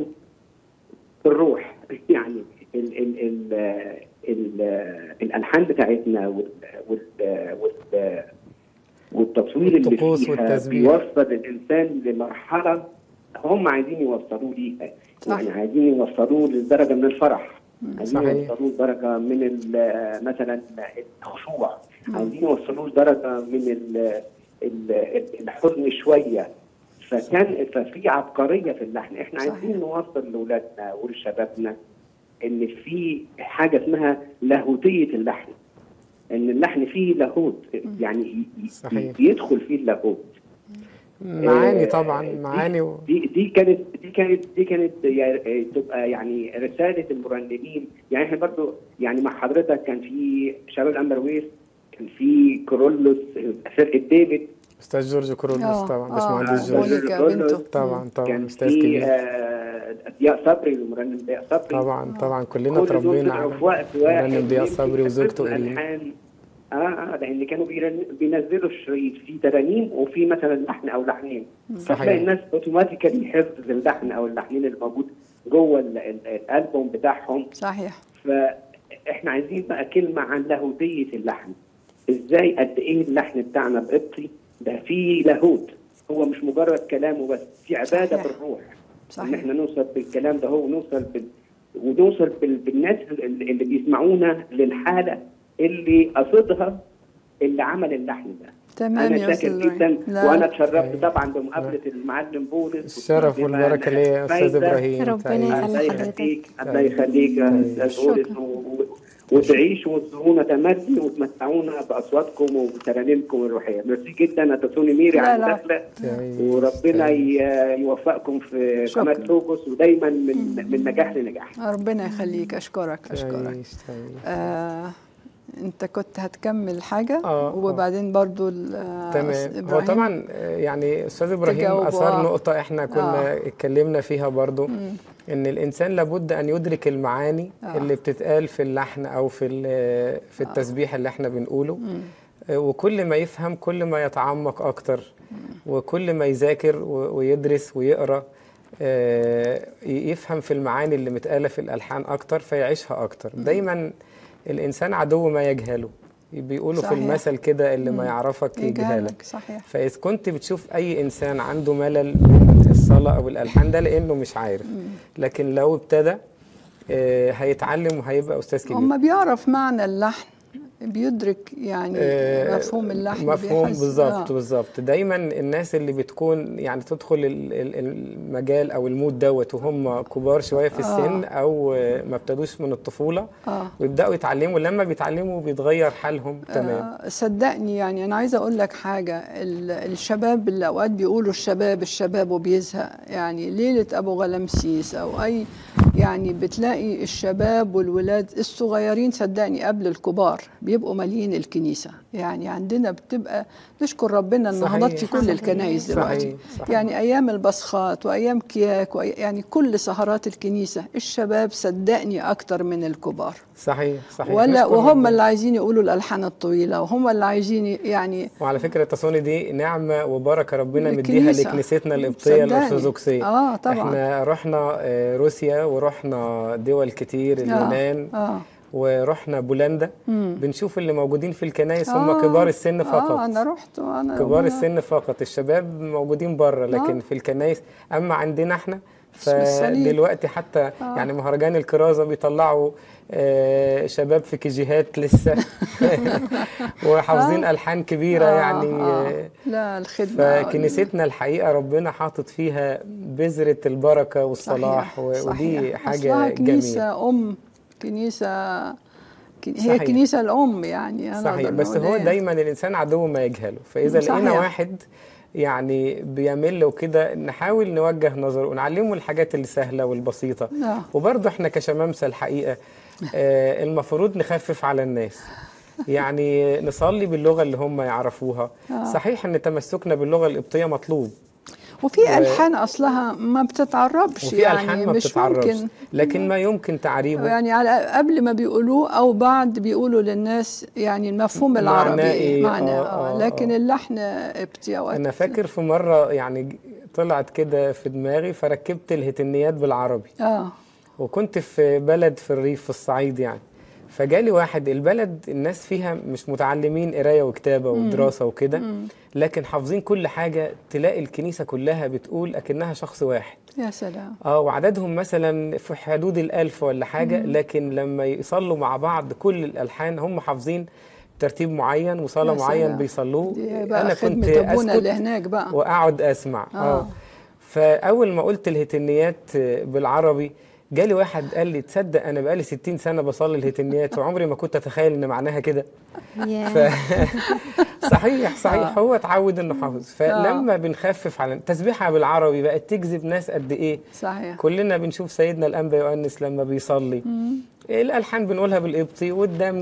بالروح يعني ال ال ال ال الالحان بتاعتنا وال وال وال والتصوير اللي والطقوس فيها والتسبيح. بيوصل الانسان لمرحله هم عايزين يوصلوه ليها صح. يعني عايزين يوصلوه لدرجه من الفرح عايزين صحيح. يوصلوه لدرجه من ال- مثلا الخشوع عايزين يوصلوه لدرجه من ال- ال- الحزن شويه فكان ففي عبقريه في اللحن احنا صحيح. عايزين نوصل لاولادنا ولشبابنا ان في حاجه اسمها لاهوتيه اللحن ان اللحن فيه لاهوت يعني ي- ي- صحيح. يدخل فيه اللاهوت معاني آه، طبعا دي- معاني و... دي دي كانت دي كانت دي كانت يا- تبقى يعني رساله المرنمين يعني احنا برضو يعني مع حضرتك كان في شباب الامبرويس كان في كورولوس فرقه ديفيد استاذ جورج كورولوس آه، طبعا آه. باشمهندس آه، جورج مونيكا جورج بنته طبعا طبعا كان استاذ في كبير آه، ضياء صبري المرنم ضياء صبري طبعا طبعا كلنا كل دول اتربينا طلعوا على في وقت واحد مرنم ضياء يمكن صبري وزوجته حفظوا إيرين الالحان اه اه لان كانوا بيرن- بينزلوا الشريط في ترانيم وفي مثلا لحن او لحنين صحيح. فتلاقي الناس اوتوماتيكالي حفظ اللحن او اللحنين اللي موجود جوه ال- ال- الالبوم بتاعهم صحيح فاحنا عايزين بقى كلمه عن لاهوتيه اللحن ازاي قد ايه اللحن بتاعنا بقبطي ده فيه لاهوت هو مش مجرد كلام وبس في عباده صحيح. بالروح ان صحيح احنا نوصل بالكلام ده هو ونوصل بال... ونوصل بال... بالناس اللي اللي بيسمعونا للحاله اللي قصدها اللي عمل اللحن ده تمام انا يا شاكر استاذ جدا لا. وانا اتشرفت طبعا بمقابله المعلم بولس الشرف والبركه ليا يا استاذ فايدة. ابراهيم ربنا تعيش. يخليك. الله حضرتك. يخليك الله يخليك يا استاذ بولس و- و- وتعيشوا وتزورونا تملي وتمتعونا باصواتكم وبترانيمكم الروحيه ميرسي جدا اتسوني ميري لا، على لا. المداخله تعيش. وربنا تعيش. ي- يوفقكم في شكراً. قناه لوجوس ودايما من من نجاح لنجاح ربنا يخليك اشكرك اشكرك تعيش تعيش آه انت كنت هتكمل حاجه آه، آه. وبعدين برضو ال- آه، تمام هو إبراهيم. طبعا آه، يعني استاذ ابراهيم تجاوب، اثار آه. نقطه احنا كنا آه. اتكلمنا فيها برضو ان الانسان لابد ان يدرك المعاني آه. اللي بتتقال في اللحن او في ال- في التسبيح اللي احنا بنقوله آه، وكل ما يفهم كل ما يتعمق اكتر وكل ما يذاكر و- ويدرس ويقرا آه، ي- يفهم في المعاني اللي متقاله في الالحان اكتر فيعيشها اكتر دايما الانسان عدو ما يجهله بيقولوا في صحيح. المثل كده اللي ما يعرفك يجهلك يجهلك صحيح فإذا كنت بتشوف أي إنسان عنده ملل من الصلاة أو الألحان ده لأنه مش عارف لكن لو ابتدى آه، هيتعلم وهيبقى أستاذ كبير هم بيعرف معنى اللحن بيدرك يعني آه، مفهوم اللحن مفهوم بيحس- بالظبط آه. بالظبط دايما الناس اللي بتكون يعني تدخل ال- ال- المجال او المود دوت وهم كبار شويه في السن او آه، ما ابتدوش من الطفوله آه. ويبداوا يتعلموا لما بيتعلموا بيتغير حالهم تمام آه، صدقني يعني انا عايزه اقول لك حاجه ال- الشباب اللي اوقات بيقولوا الشباب الشباب وبيزهق يعني ليله ابو غلمسيس او اي يعني بتلاقي الشباب والولاد الصغيرين صدقني قبل الكبار بيبقوا مالين الكنيسه يعني عندنا بتبقى نشكر ربنا النهضات في صحيح. كل الكنائس دلوقتي صحيح، صحيح. يعني ايام البصخات وايام كياك وأي يعني كل سهرات الكنيسه الشباب صدقني اكتر من الكبار صحيح صحيح ولا نشكر وهم ربنا. اللي عايزين يقولوا الالحان الطويله وهم اللي عايزين يعني وعلى فكره التصوني دي نعمه وبركه ربنا مديها للكنيسة. لكنيستنا القبطيه صدقني. الارثوذكسيه آه، طبعاً. احنا رحنا آه، روسيا ورحنا دول كتير اليونان اه ورحنا بولندا بنشوف اللي موجودين في الكنائس هم آه، كبار السن فقط اه انا رحت وانا كبار وأنا- السن فقط الشباب موجودين بره لكن آه. في الكنائس اما عندنا احنا اسم الصليب. فدلوقتي حتى آه. يعني مهرجان الكرازه بيطلعوا آه، شباب في كيجيهات لسه وحافظين آه. الحان كبيره آه، يعني آه. آه، لا الخدمة فكنيستنا الحقيقه ربنا حاطط فيها بذره البركه والصلاح صحيح، و- صحيح. ودي حاجه أصلها جميله كنيسة أم كنيسة كن- هي صحيح. كنيسة الأم يعني أنا صحيح أقدر بس نقول هو إيه. دايما الانسان عدو ما يجهله فاذا لقينا صحيح. واحد يعني بيمل وكده نحاول نوجه نظره ونعلمه الحاجات اللي سهله والبسيطه آه. وبرضه احنا كشمامسه الحقيقه آه المفروض نخفف على الناس يعني نصلي باللغه اللي هم يعرفوها آه. صحيح ان تمسكنا باللغه القبطيه مطلوب وفي و- ألحان أصلها ما بتتعربش وفي يعني الحان ما مش بتتعرفش ممكن لكن ما يمكن تعريبه يعني على قبل ما بيقولوه او بعد بيقولوا للناس يعني المفهوم معناه العربي إيه؟ معنى آه، آه آه، لكن آه. اللحن ابتي اوقات انا فاكر في مره يعني ج- طلعت كده في دماغي فركبت الهتنيات بالعربي اه وكنت في بلد في الريف في الصعيد يعني فجالي واحد البلد الناس فيها مش متعلمين قرايه وكتابه ودراسه وكده لكن حافظين كل حاجه تلاقي الكنيسه كلها بتقول اكنها شخص واحد يا سلام اه وعددهم مثلا في حدود الألف ولا حاجة لكن لما يصلوا مع بعض كل الألحان هم حافظين ترتيب معين وصلاة يا معين سلام. بيصلوه دي بقى أنا خدمة كنت ابونا اللي أسكت هناك بقى وأقعد أسمع آه. اه فأول ما قلت الهتنيات بالعربي جالي واحد قال لي تصدق أنا بقالي 60 سنة بصلي الهتنيات وعمري ما كنت أتخيل إن معناها كده يا ف... صحيح صحيح آه. هو اتعود انه حافظ فلما بنخفف على تسبيحها بالعربي بقت تجذب ناس قد ايه صحيح كلنا بنشوف سيدنا الانبا يؤنس لما بيصلي الالحان بنقولها بالقبطي والدمج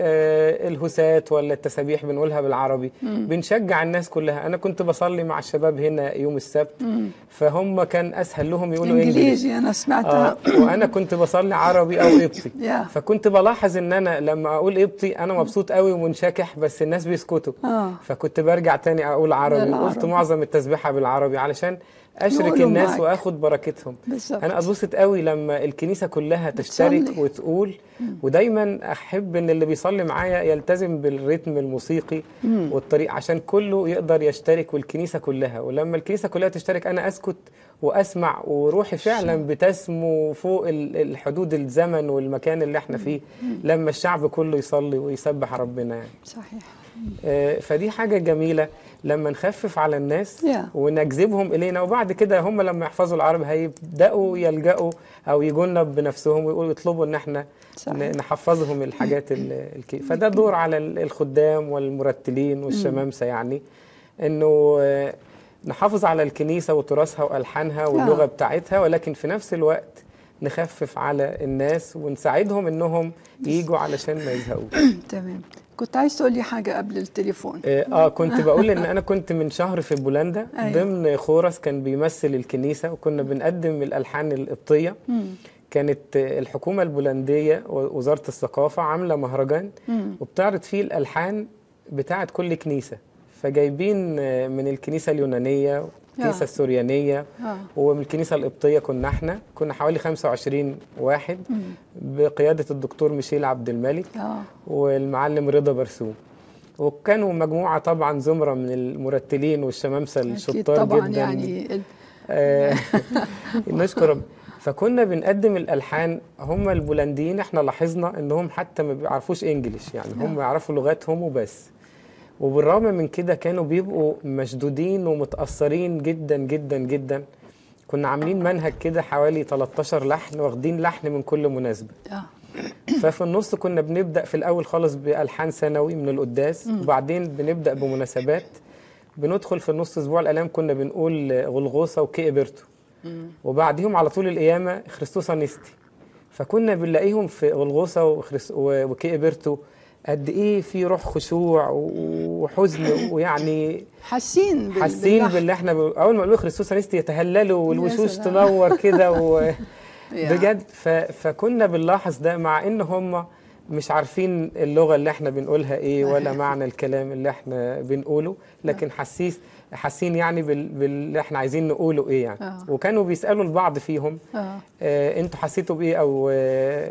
آه الهسات ولا التسابيح بنقولها بالعربي بنشجع الناس كلها انا كنت بصلي مع الشباب هنا يوم السبت فهم كان اسهل لهم يقولوا انجليزي انجليزي انا سمعتها آه وانا كنت بصلي عربي او قبطي يا. فكنت بلاحظ ان انا لما اقول قبطي انا مبسوط قوي ومنشكح بس الناس بيسكتوا آه. فكنت برجع تاني اقول عربي بالعربي. وقلت معظم التسبيحه بالعربي علشان اشرك يقولوا الناس معاك. واخد بركتهم بالظبط. انا اتبسط قوي لما الكنيسه كلها تشترك بتصلي. وتقول ودايما احب ان اللي بيصلي معايا يلتزم بالريتم الموسيقي والطريق عشان كله يقدر يشترك والكنيسه كلها ولما الكنيسه كلها تشترك انا اسكت واسمع وروحي فعلا بتسمو فوق ال- الحدود الزمن والمكان اللي احنا فيه لما الشعب كله يصلي ويسبح ربنا يعني صحيح آه، فدي حاجة جميلة لما نخفف على الناس Yeah. ونجذبهم إلينا وبعد كده هم لما يحفظوا العربي هيبدأوا يلجأوا أو يجوا لنا بنفسهم ويقولوا يطلبوا إن احنا صحيح. ن- نحفظهم الحاجات ال- الكي فده دور على ال- الخدام والمرتلين والشمامسة يعني إنه آه، نحافظ على الكنيسة وتراثها وألحانها واللغة بتاعتها ولكن في نفس الوقت نخفف على الناس ونساعدهم إنهم يجوا علشان ما يزهقوش تمام كنت عايز تقول لي حاجه قبل التليفون اه آه، كنت بقول ان انا كنت من شهر في بولندا أيوة. ضمن خورس كان بيمثل الكنيسه وكنا بنقدم الالحان القبطيه كانت آه، الحكومه البولنديه ووزاره الثقافه عامله مهرجان وبتعرض فيه الالحان بتاعه كل كنيسه فجايبين آه، من الكنيسه اليونانيه الكنيسه آه. السوريانيه آه. ومن الكنيسه القبطيه كنا احنا كنا حوالي 25 واحد بقياده الدكتور ميشيل عبد الملك اه والمعلم رضا برسوم وكانوا مجموعة طبعا زمرة من المرتلين والشمامسة اكيد الشطار طبعا جدا يعني ال- آه نشكر رب فكنا بنقدم الألحان هم البولنديين احنا لاحظنا انهم حتى ما بيعرفوش انجليش يعني هم يعرفوا لغاتهم وبس وبالرغم من كده كانوا بيبقوا مشدودين ومتأثرين جدا جدا جدا كنا عاملين منهج كده حوالي 13 لحن واخدين لحن من كل مناسبة اه ففي النص كنا بنبدا في الاول خالص بالحان ثانوي من القداس وبعدين بنبدا بمناسبات بندخل في النص اسبوع الالام كنا بنقول غلغوصه وكئبرتو وبعديهم على طول القيامه خريستوس انستي فكنا بنلاقيهم في غلغوصه وخريس- و- وكئبرتو قد ايه في روح خشوع و- وحزن ويعني حاسين بال- حاسين باللحن. باللي احنا ب... اول ما يقولوا خريستوس انستي يتهللوا والوشوش سلام. تنور كده و... يا. بجد ف... فكنا بنلاحظ ده مع ان هم مش عارفين اللغه اللي احنا بنقولها ايه ولا معنى الكلام اللي احنا بنقوله لكن حسيس حاسين يعني بال... باللي احنا عايزين نقوله ايه يعني آه. وكانوا بيسالوا البعض فيهم اه آه انتوا حسيتوا بايه او آه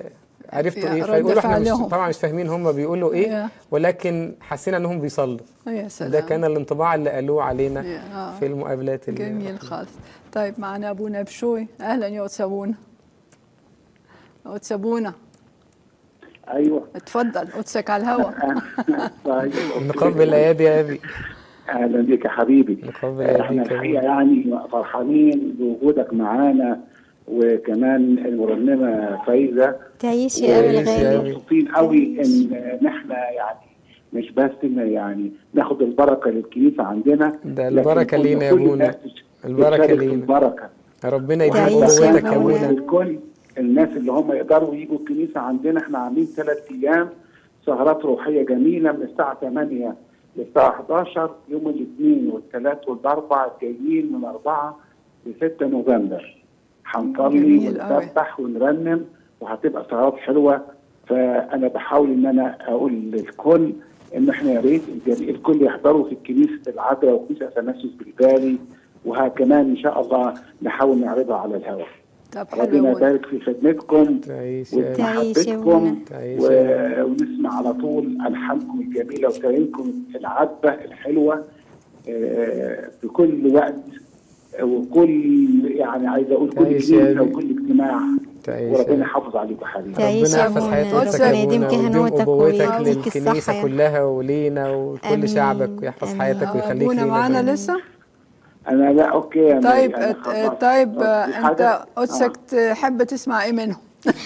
عرفتوا يا ايه رد فيقولوا احنا مش فعلهم. طبعا مش فاهمين هم بيقولوا ايه يا. ولكن حسينا انهم بيصلوا يا سلام ده كان الانطباع اللي قالوه علينا يا- آه. في المقابلات اللي جميل خالص طيب معنا ابونا بشوي اهلا يا أتسابونا أتسابونا ايوه اتفضل قدسك على الهواء طيب نقبل الايادي يا ابي اهلا بك يا حبيبي نقبل احنا اياديك يا الحقيقه أبي. يعني فرحانين بوجودك معانا وكمان المرنمه فايزه تعيش يا أبي تعيش يا الغالي أبي. مبسوطين قوي ان نحن يعني مش بس ان يعني ناخد البركه للكنيسه عندنا ده لكن البركة كل- لينا يا كل أبونا. الناس البركة تشارك في لينا. البركه ربنا يديم تعيش يا قوتك يا أبونا. ابونا الكل الناس اللي هم يقدروا يجوا الكنيسه عندنا احنا عاملين ثلاث ايام سهرات روحيه جميله من الساعه 8 للساعه 11 يوم الاثنين والثلاث والاربع جايين من 4 ل 6 نوفمبر هنصلي جميل أوي. ونسبح ونرنم وهتبقى سهرات حلوه فانا بحاول ان انا اقول للكل ان احنا يا ريت الجميع- الكل يحضروا في كنيسه العذراء وكنيسه اثناسيوس بالباري وكمان ان شاء الله نحاول نعرضها على الهواء طب حلو ربنا أوي. يبارك في خدمتكم تعيش يا أبي. تعيش يا ومحبتكم أبونا. تعيش و... يا ونسمع على طول الحانكم الجميله وكلامكم العذبه الحلوه آه، في كل وقت وكل يعني عايز اقول كل تعيش يا كنيسه أبي. وكل اجتماع تعيش يا وربنا أبي. يحافظ عليكم حبيبي تعيش ربنا يا يحفظ أبونا حياتك ربنا يا يديم ابونا ويديم كهنوتك ابوتك ويديك للكنيسه الصحة كلها ولينا وكل آمين. شعبك ويحفظ آمين. حياتك ويخليك ابونا لينا معانا دايما. لسه انا لا اوكي أنا طيب أنا ات- خلاص. طيب في انت حاجة؟ قدسك تحب تسمع ايه منهم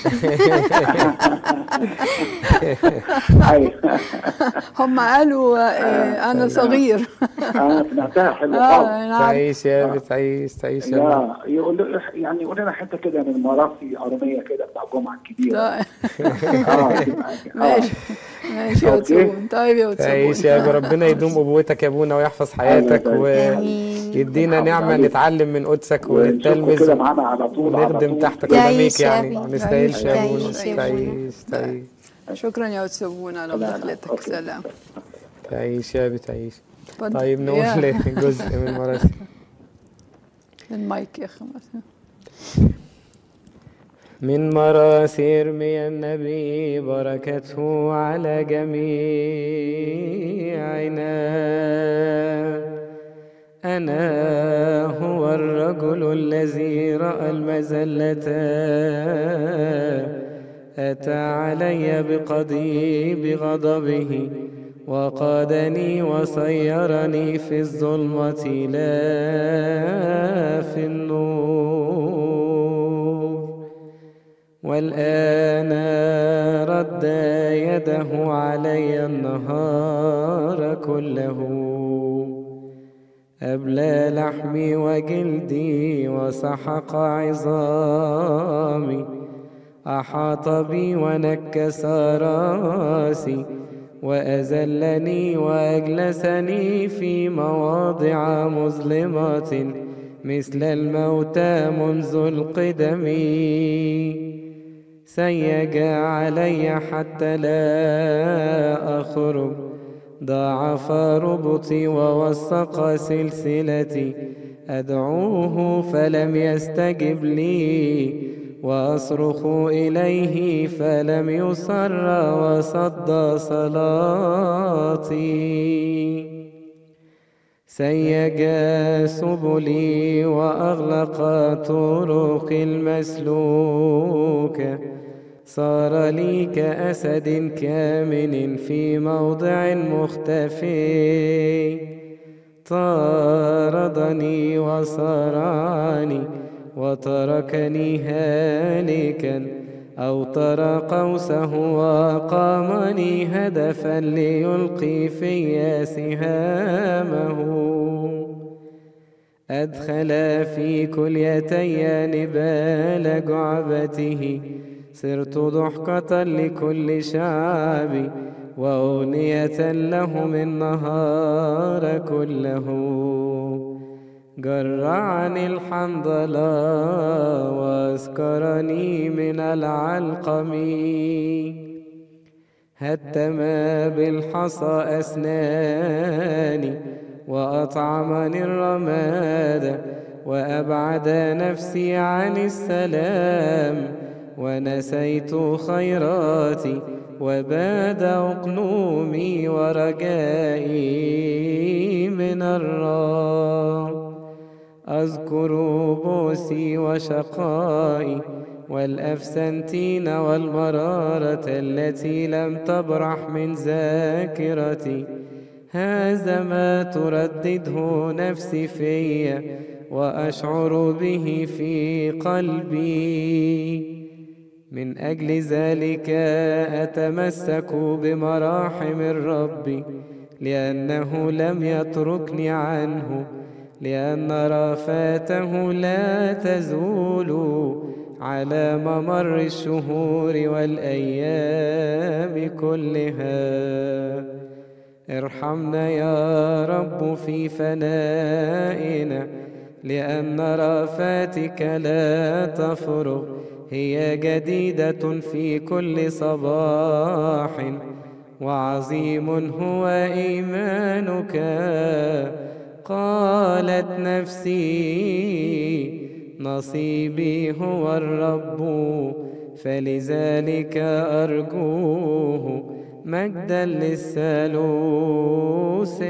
آه. أيوة. هم قالوا آه، انا صغير اه سمعتها حلوه اه خالص نعم تعيش يا ابي تعيش تعيش يا ابي يا يقول يعني يقول لنا حته كده من مراسي ارميه كده بتاع الجمعه الكبيره لا، اه تبقى- آه. ماشي ماشي يا أوكي. وتسابون طيب يا تعيش وتسابون يا ابي ربنا يدوم ابوتك يا ابونا ويحفظ حياتك آمين. ويدينا يحافظ نعمه عليك. نتعلم من قدسك ونشوفكم ونتلمذ كده معانا على طول على ونخدم طول تحت في- تعيش قدميك يا يعني أبي. ما نستاهلش يا ابونا تعيش يا أبونا. تعيش تعيش شكرا يا وتسابون على لا، لا، مداخلتك أوكي. سلام تعيش يا ابي تعيش اتفضل. طيب يا. نقول جزء من مراسي المايك يا اخي من مراسي ارميا النبي بركته على جميعنا أنا هو الرجل الذي رأى المزلة أتى علي بقضيب غضبه وقادني وصيرني في الظلمة لا في النور والآن رد يده علي النهار كله أبلى لحمي وجلدي وسحق عظامي أحاط بي ونكس راسي وأذلني وأجلسني في مواضع مظلمة مثل الموتى منذ القدم سيج علي حتى لا أخرج ضاعف ربطي ووثق سلسلتي أدعوه فلم يستجب لي وأصرخ إليه فلم يصر وصد صلاتي سيج سبلي وأغلق طرق المسلوكة صار لي كأسد كامن في موضع مختفي طاردني وصرعني وتركني هالكا أوتر قوسه وقامني هدفا ليلقي في سهامه أدخل في كليتي نبال جعبته صرت ضحكة لكل شعبي وأغنية لهم النهار كله جرعني الحنظلة واسكرني من العلقم هتم بالحصى أسناني وأطعمني الرماد وأبعد نفسي عن السلام ونسيت خيراتي وباد أقلومي ورجائي من الرب أذكر بؤسي وشقائي والأفسنتين والمرارة التي لم تبرح من ذاكرتي هذا ما تردده نفسي في وأشعر به في قلبي من أجل ذلك أتمسك بمراحم الرب لأنه لم يتركني عنه لأن رافاته لا تزول على ممر الشهور والأيام كلها ارحمنا يا رب في فنائنا لأن رافاتك لا تفرغ هي جديدة في كل صباح وعظيم هو إيمانك قالت نفسي نصيبي هو الرب فلذلك أرجوه مجدا للثالوث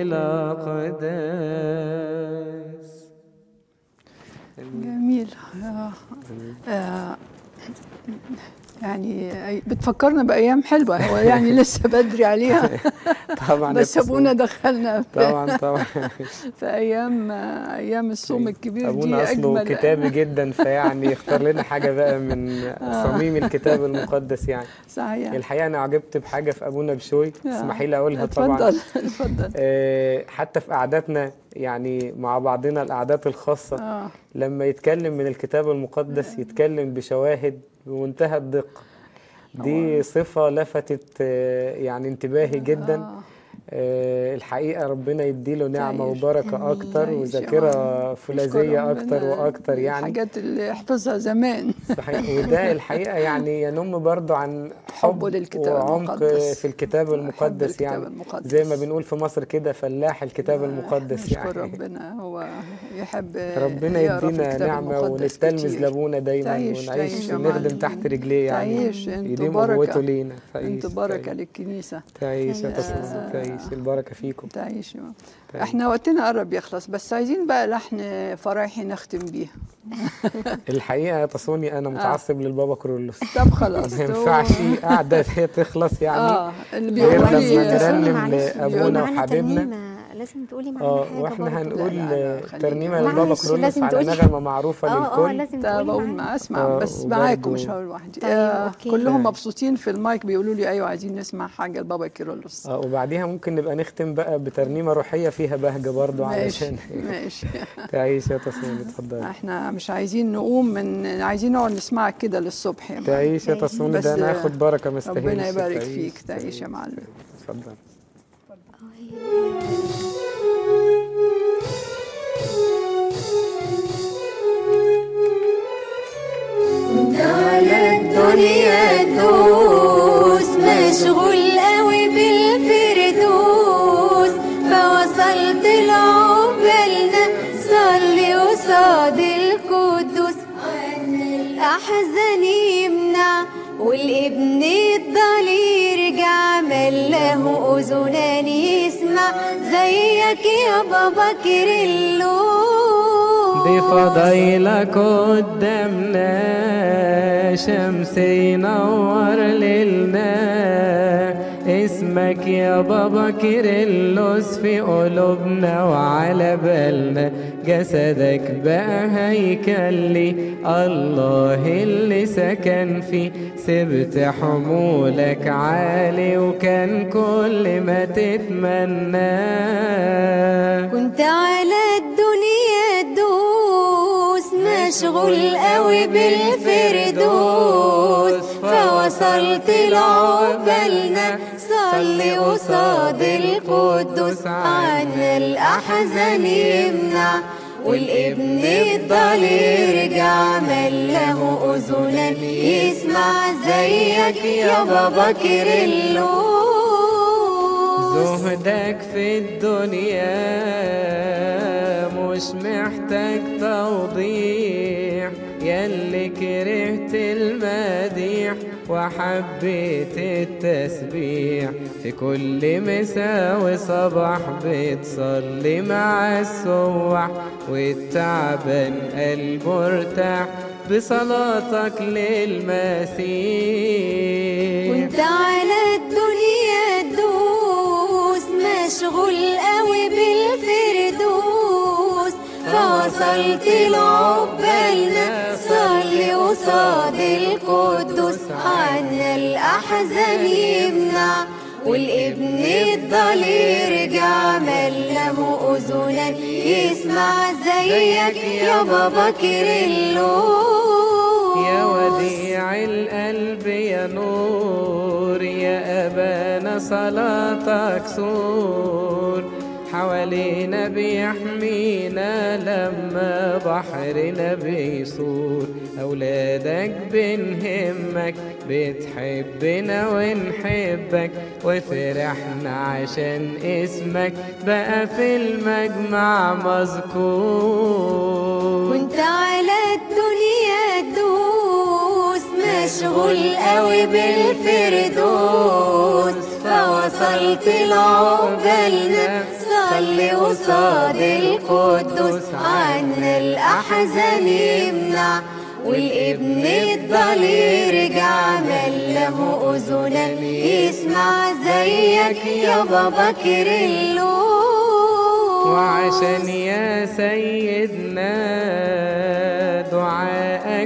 الأقداس جميل آه. آه. يعني أي- بتفكرنا بايام حلوه هو يعني لسه بدري عليها طبعا بس يا تصوير. ابونا دخلنا في, طبعا طبعا في ايام آه، ايام الصوم الكبير دي ابونا اصله اجمل كتابي جدا فيعني يختار لنا حاجه بقى من صميم الكتاب المقدس يعني صحيح الحقيقه انا عجبت بحاجه في ابونا بشوي آه. اسمحي لي اقولها طبعا اتفضل اتفضل آه، حتى في قعداتنا يعني مع بعضنا القعدات الخاصه اه لما يتكلم من الكتاب المقدس يتكلم بشواهد بمنتهى الدقة دي صفة لفتت آه، يعني انتباهي جدا آه. آه، الحقيقة ربنا يديله نعمة تعيش. وبركة آمين. أكتر تعيش يا وذاكرة رب. فولاذية نشكر أكتر ربنا. وأكتر يعني الحاجات اللي حفظها زمان صحيح وده الحقيقة يعني ينم برضو عن حبه حب للكتاب وعمق المقدس. في الكتاب حب المقدس الكتاب يعني المقدس. زي ما بنقول في مصر كده فلاح الكتاب المقدس نشكر يعني ربنا هو يحب ربنا يقرأ في يدينا الكتاب نعمة المقدس ونستلمذ كتير. لابونا دايما تعيش- تعيش ونعيش يا نخدم معلم. تحت رجليه يعني تعيش انتوا يديم بركة قوته لينا انتوا تعيش بركة تعيش. للكنيسة تعيش يا تعيش. تصوير تعيش البركة فيكم تعيش يا ماما. تعيش. احنا وقتنا قرب يخلص بس عايزين بقى لحن فرايحي نختم بيه الحقيقة يا تصوني أنا متعصب للبابا كرولوس طب خلاص ما ينفعش قعدة تخلص يعني اه اللي غير بيقولوا لما لي نرنم معلش، لأبونا معانا وحبيبنا. ترنيمة، لازم تقولي معانا اه حاجة واحنا برضه. هنقول لا، لا، خلينا. ترنيمة للبابا معلش، كرولوس لازم على تقولي. نغمة معروفة اه اه للكل لازم ده تقولي بقول معانا. ما اسمع آه، بس وبرضه- معاكم مش هقول لوحدي طيب، آه أوكي. كلهم طيب. مبسوطين في المايك بيقولوا لي ايوه عايزين نسمع حاجه لبابا كيرلس اه وبعديها ممكن نبقى نختم بقى بترنيمة روحية فيها بهجة برضو ماشي علشان ماشي تعيش يا تصوني اتفضلي احنا مش عايزين نقوم من عايزين نقعد نسمعك كده للصبح يا معلم تعيش يا تعيش. تصوني بس ده انا هاخد بركة ما استاهلش ربنا يبارك تعيش، فيك تعيش يا معلم اتفضل على الدنيا تدوس مشغول قوي بالفردوس فوصلت لعقبالنا صلي قصاد القدوس عن الأحزان يمنع والابن الضال يرجع من له أذنان يسمع زيك يا بابا كيرلو بفضيلك قدامنا شمس ينور ليلنا اسمك يا بابا كيرلس في قلوبنا وعلى بالنا جسدك بقى هيكل لي الله اللي سكن فيه سبت حمولك عالي وكان كل ما تتمناه كنت على الدنيا دوس مشغول قوي بالفردوس فوصلت لعقبالنا صلي قصاد القدوس عنا الأحزان يمنع والابن الضال يرجع من له أذنان يسمع زيك يا بابا كيرلو زهدك في الدنيا مش محتاج توضيح ياللي كرهت المديح وحبيت التسبيح في كل مساء وصباح بتصلي مع السواح والتعبان قلبه ارتاح بصلاتك للمسيح وانت على الدنيا تدوس مشغول قوي بالفردوس فوصلت لعقبالنا صلي قصاد القدوس عنا الأحزان يمنع والابن الضال يرجع من له أذنا يسمع زيك يا بابا كيرلو يا وديع القلب يا نور يا أبانا صلاتك سور حوالينا بيحمينا لما بحرنا بيصور أولادك بنهمك بتحبنا ونحبك وفرحنا عشان اسمك بقى في المجمع مذكور وانت على الدنيا تدوس مشغول قوي بالفردوس فوصلت لعقبالنا صلي قصاد القدوس عنا الأحزان يمنع والابن الضال يرجع من له أذنا يسمع زيك يا بابا كيرلو وعشان يا سيدنا دعائك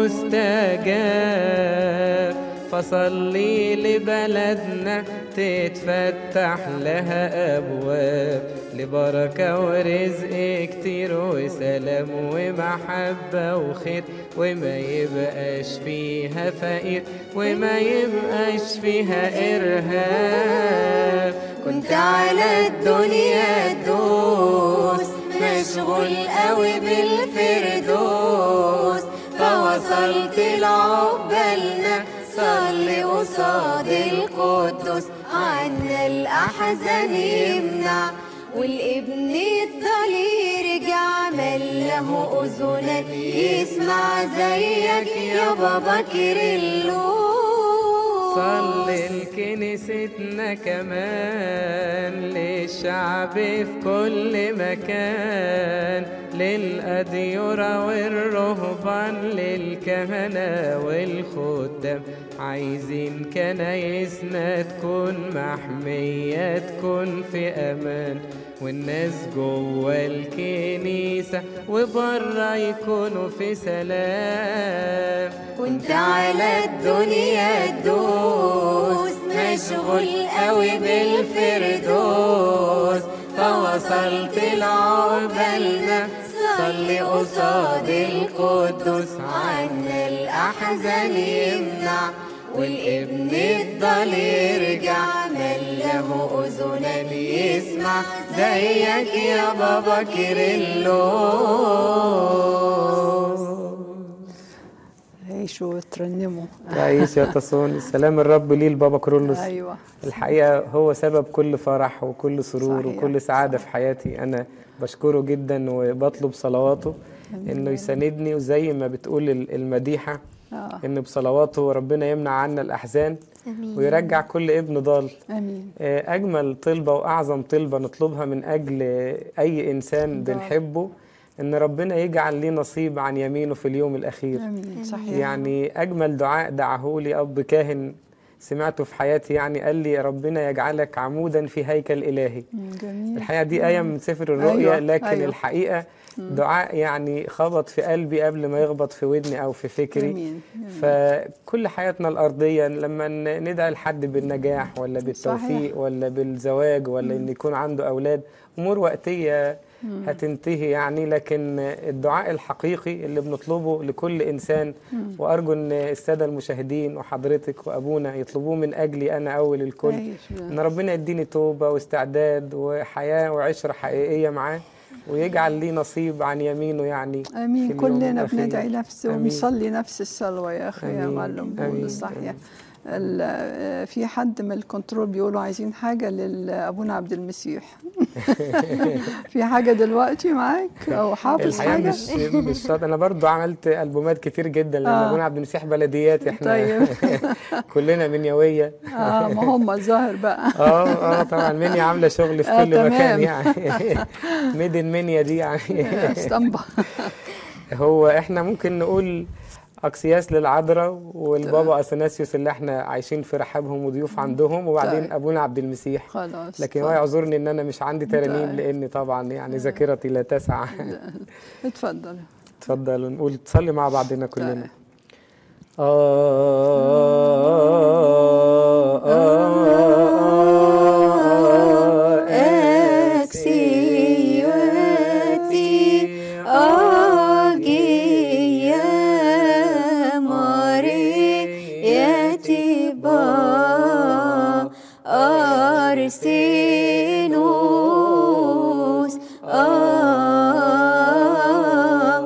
مستجاب فصلي لبلدنا تتفتح لها أبواب لبركة ورزق كتير وسلام ومحبة وخير وما يبقاش فيها فقير وما يبقاش فيها إرهاب كنت على الدنيا تدوس مشغول قوي بالفردوس فوصلت لعقبالنا صلي قصاد القدوس عنا الأحزان يمنع والابن الضال يرجع من له أذنا يسمع زيك يا بابا كيرلو صلي لكنيستنا كمان للشعب في كل مكان للأديرة والرهبان للكهنة والخدام عايزين كنايسنا تكون محمية تكون في أمان والناس جوه الكنيسة وبره يكونوا في سلام وانت على الدنيا تدوس مشغول قوي بالفردوس فوصلت لعقبالنا صلي قصاد القدوس عنا الأحزان يمنع والابن الضال يرجع من له أذنا يسمع زيك يا بابا كيرلو عيشوا وترنموا تعيش يا تصون سلام الرب ليه لبابا كرولوس ايوه الحقيقة هو سبب كل فرح وكل سرور صحيح، وكل سعادة في حياتي أنا بشكره جدا وبطلب صلواته إنه يساندني وزي ما بتقول ال- المديحة اه إن بصلواته ربنا يمنع عنا الأحزان امين ويرجع كل ابن ضال امين آه، أجمل طلبة وأعظم طلبة نطلبها من أجل أي إنسان ضال. بنحبه إن ربنا يجعل ليه نصيب عن يمينه في اليوم الأخير امين صحيح يعني أجمل دعاء دعاه لي أب كاهن سمعته في حياتي يعني قال لي ربنا يجعلك عمودا في هيكل إلهي مم، جميل الحقيقة دي آية من سفر الرؤيا أيوة، لكن أيوة. الحقيقة دعاء يعني خبط في قلبي قبل ما يخبط في ودني أو في فكري جميل جميل. فكل حياتنا الأرضية لما ن- ندعي لحد بالنجاح ولا بالتوفيق صحيح. ولا بالزواج ولا إن يكون عنده أولاد أمور وقتية هتنتهي يعني لكن الدعاء الحقيقي اللي بنطلبه لكل إنسان وأرجو إن السادة المشاهدين وحضرتك وأبونا يطلبوه من أجلي أنا أول الكل عيش إن ربنا يديني توبة واستعداد وحياة وعشرة حقيقية معاه ويجعل لي نصيب عن يمينه يعني في امين اليوم كلنا الأخير. بندعي نفس آمين. ونصلي نفس الصلوه يا اخي يا آمين. معلم آمين. بولس صحيح آمين. ال- آه، في حد من الكنترول بيقولوا عايزين حاجة لأبونا عبد المسيح في حاجة دلوقتي معاك أو حافظ الحقيقه حاجة مش مش شرط انا برضو عملت البومات كتير جدا لان آه. ابونا عبد المسيح بلديات احنا طيب. كلنا منيويه اه ما هم الظاهر بقى اه اه طبعا منيا عامله شغل في آه، كل تمام. مكان يعني ميدن منيا دي يعني اسطمبة هو احنا ممكن نقول اكسياس للعذراء والبابا اثناسيوس اللي احنا عايشين في رحابهم وضيوف عندهم وبعدين طيب. ابونا عبد المسيح خلاص لكن هو اتفضل. يعذرني ان انا مش عندي ترانيم طيب. لان طبعا يعني ذاكرتي لا تسع اتفضل اتفضل نقول تصلي مع بعضنا كلنا طيب. أكسيوتي أجي مريتي با أرسينوس آه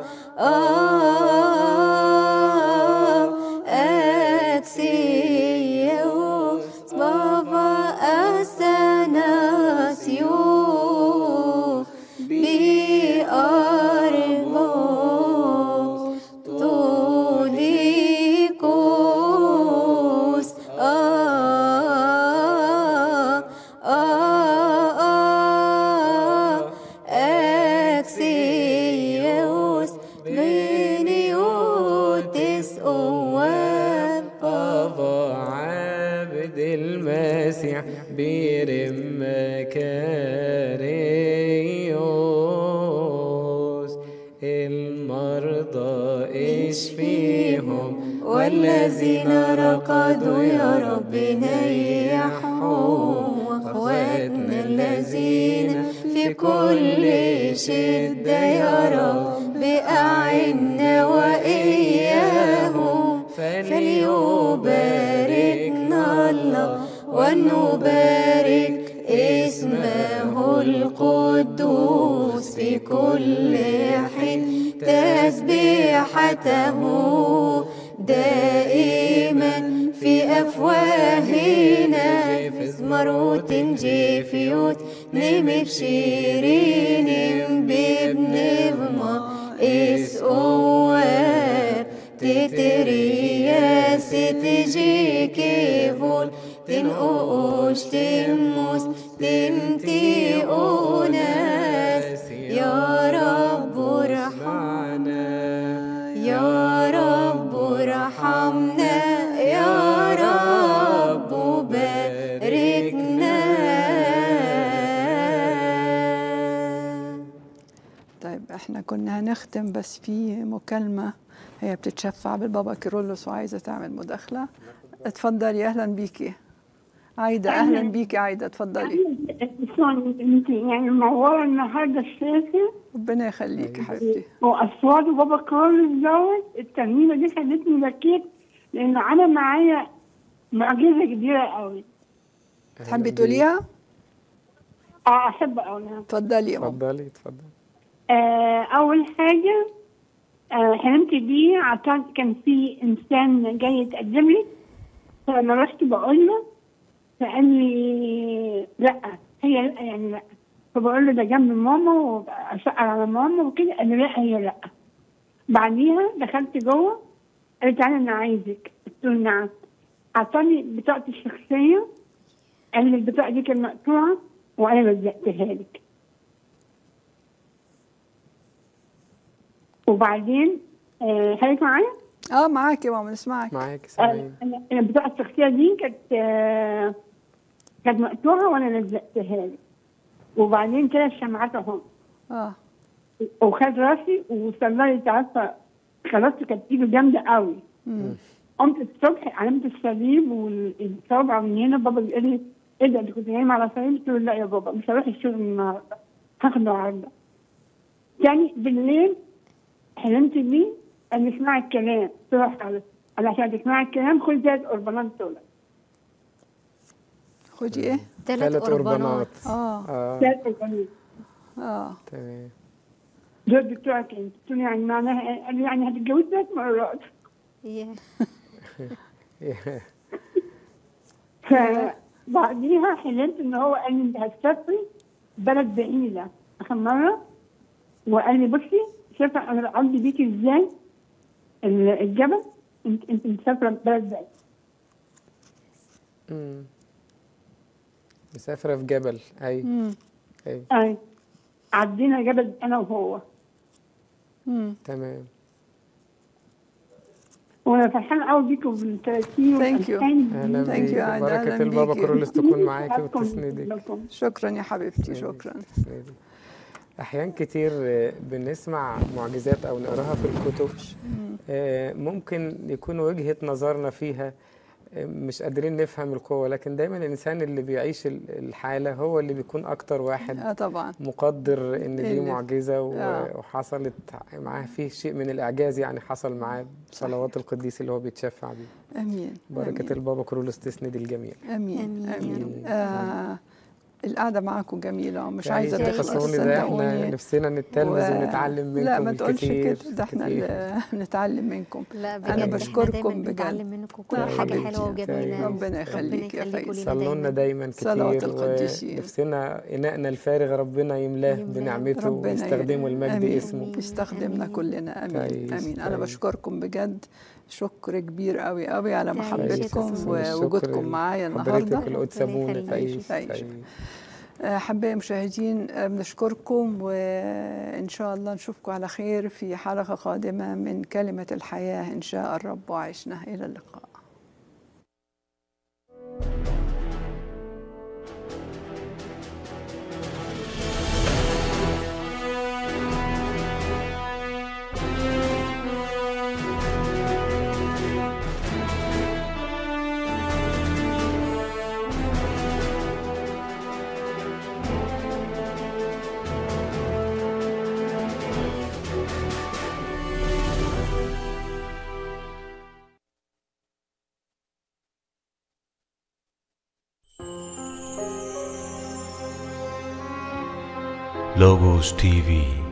آه أكسيوس بابا أثناسيوس بأرجوس توليكوس آه آه آه أكسيوس بنيوتس أواب بابا عابد المسيح بيرم مكاريوس المرضى اشفيهم والذين رقدوا يا رب نيحهم واخواتنا الذين في كل شدة يا رب أعنا وإياهم فليباركنا الله ونبارك اسمه القدوس في كل حين تسبيحته دائما في أفواهنا في زمروت جيفيوت نم بشيرين بابن بما اس اوار تتريا ستجي كيفول تنقوش تنموس تنتي أوناس يا رب ارحمنا يا رب ارحمنا يا رب باركنا طيب احنا كنا هنختم بس في مكالمة هي بتتشفع بالبابا كيرلس وعايزة تعمل مداخلة اتفضلي اهلا بيكي عايدة اهلا بيكي عايدة اتفضلي انت يعني منوره النهارده الشاشه ربنا يخليكي حبيبتي واصوات بابا كارلوس دوت الترنيمه دي خلتني بكيت لان عمل معايا معجزه كبيره قوي تحبي تقوليها اه احب اقولها اتفضلي يا ماما اتفضلي اتفضلي آه اول حاجه آه حلمت بيه عشان كان في انسان جاي يتقدم لي فانا رحت بقول له فقال لي لا هي يعني لا فبقول له ده جنب ماما واسال على ماما وكده قال لي لا هي لا بعديها دخلت جوه قال لي تعالى انا عايزك قلت له نعم اعطاني بطاقتي الشخصيه قال لي البطاقه دي كانت مقطوعه وانا لزقتها لك وبعدين آه حضرتك معايا؟ اه معاكي يا ماما نسمعك معاكي آه، سامعين أنا- أنا البطاقة الشخصية دي كانت آه، كانت مقطوعة وأنا لزقتها لي وبعدين كده الشمعات أهو اه وخد راسي وصلى لي أنت عارفة خلاصتي كانت إيده جامدة قوي مم. قمت الصبح علامة الصليب والصوابع من هنا بابا بيقول لي إيه ده أنت كنت نايم على صليب؟ قلت له لا يا بابا مش هروح الشغل النهاردة هاخده عرضة تاني بالليل حلمت بيه قال لي اسمعي الكلام تروح على قال عشان تسمعي الكلام خد ثلاث قربانات دول خدي ايه ثلاث ثلاث قربانات قربانات اه اه ثلاث قربانات اه تمام دول بتوعك انت قلت له يعني معناها إيه؟ قال لي يعني هتتجوز ثلاث مرات ياه. فبعديها حلمت ان هو قال لي انت هتسافري بلد بعيده اخر مره وقال لي بصي شايفه انا بعدي بيكي ازاي ال- الجبل انت انت مسافره بلد بعيد مم. مسافرة في جبل أي مم. أي اي عدينا جبل انا وهو مم. تمام وانا فرحان قوي بيكم بال 30 Thank you. أهلا Thank بيك you، عايدة، بركة أهلا البابا بيكي. كرولس تكون معاكي وتسندك شكرا يا حبيبتي شكرا تسندي. أحيان كتير آه، بنسمع معجزات أو نقراها في الكتب آه، ممكن يكون وجهة نظرنا فيها آه، مش قادرين نفهم القوة لكن دايما الإنسان اللي بيعيش ال- الحالة هو اللي بيكون أكتر واحد اه طبعا مقدر إن دي اللي- معجزة و- آه. وحصلت معاه فيه شيء من الإعجاز يعني حصل معاه بصلوات القديس اللي هو بيتشفع بيه امين بركة آمين. البابا كرولس تسند الجميع امين آمين يا امين رب. آه القعده معاكم جميله ومش تعيش عايزه يا تخلص تصوني ده احنا صدقوني نفسنا نتلمذ و- ونتعلم منكم لا ما تقولش كتير كده ده احنا كتير. اللي بنتعلم منكم لا بجد انا احنا بشكركم دايما بجد بنتعلم منكم كل يا حاجه حبيبتي. حلوه وجميله ربنا يخليك يا ربنا يخليكوا فايز لينا صلوا لنا دايما دايما صلوات كتير القديسين. ونفسنا إناءنا الفارغ ربنا يملاه يملاه. بنعمته ربنا ويستخدمه المجد آمين. اسمه يستخدمنا آمين. كلنا امين تعيش، امين انا تعيش. بشكركم بجد شكر كبير قوي قوي على تعيش يا محبتكم تصوني. ووجودكم معايا النهارده حضرتك القدس ربنا أبونا يخليك. تعيش تعيش. تعيش. أحبائي المشاهدين آه، بنشكركم وإن شاء الله نشوفكم على خير في حلقة قادمة من كلمة الحياة إن شاء الرب وعشنا إلى اللقاء Logos TV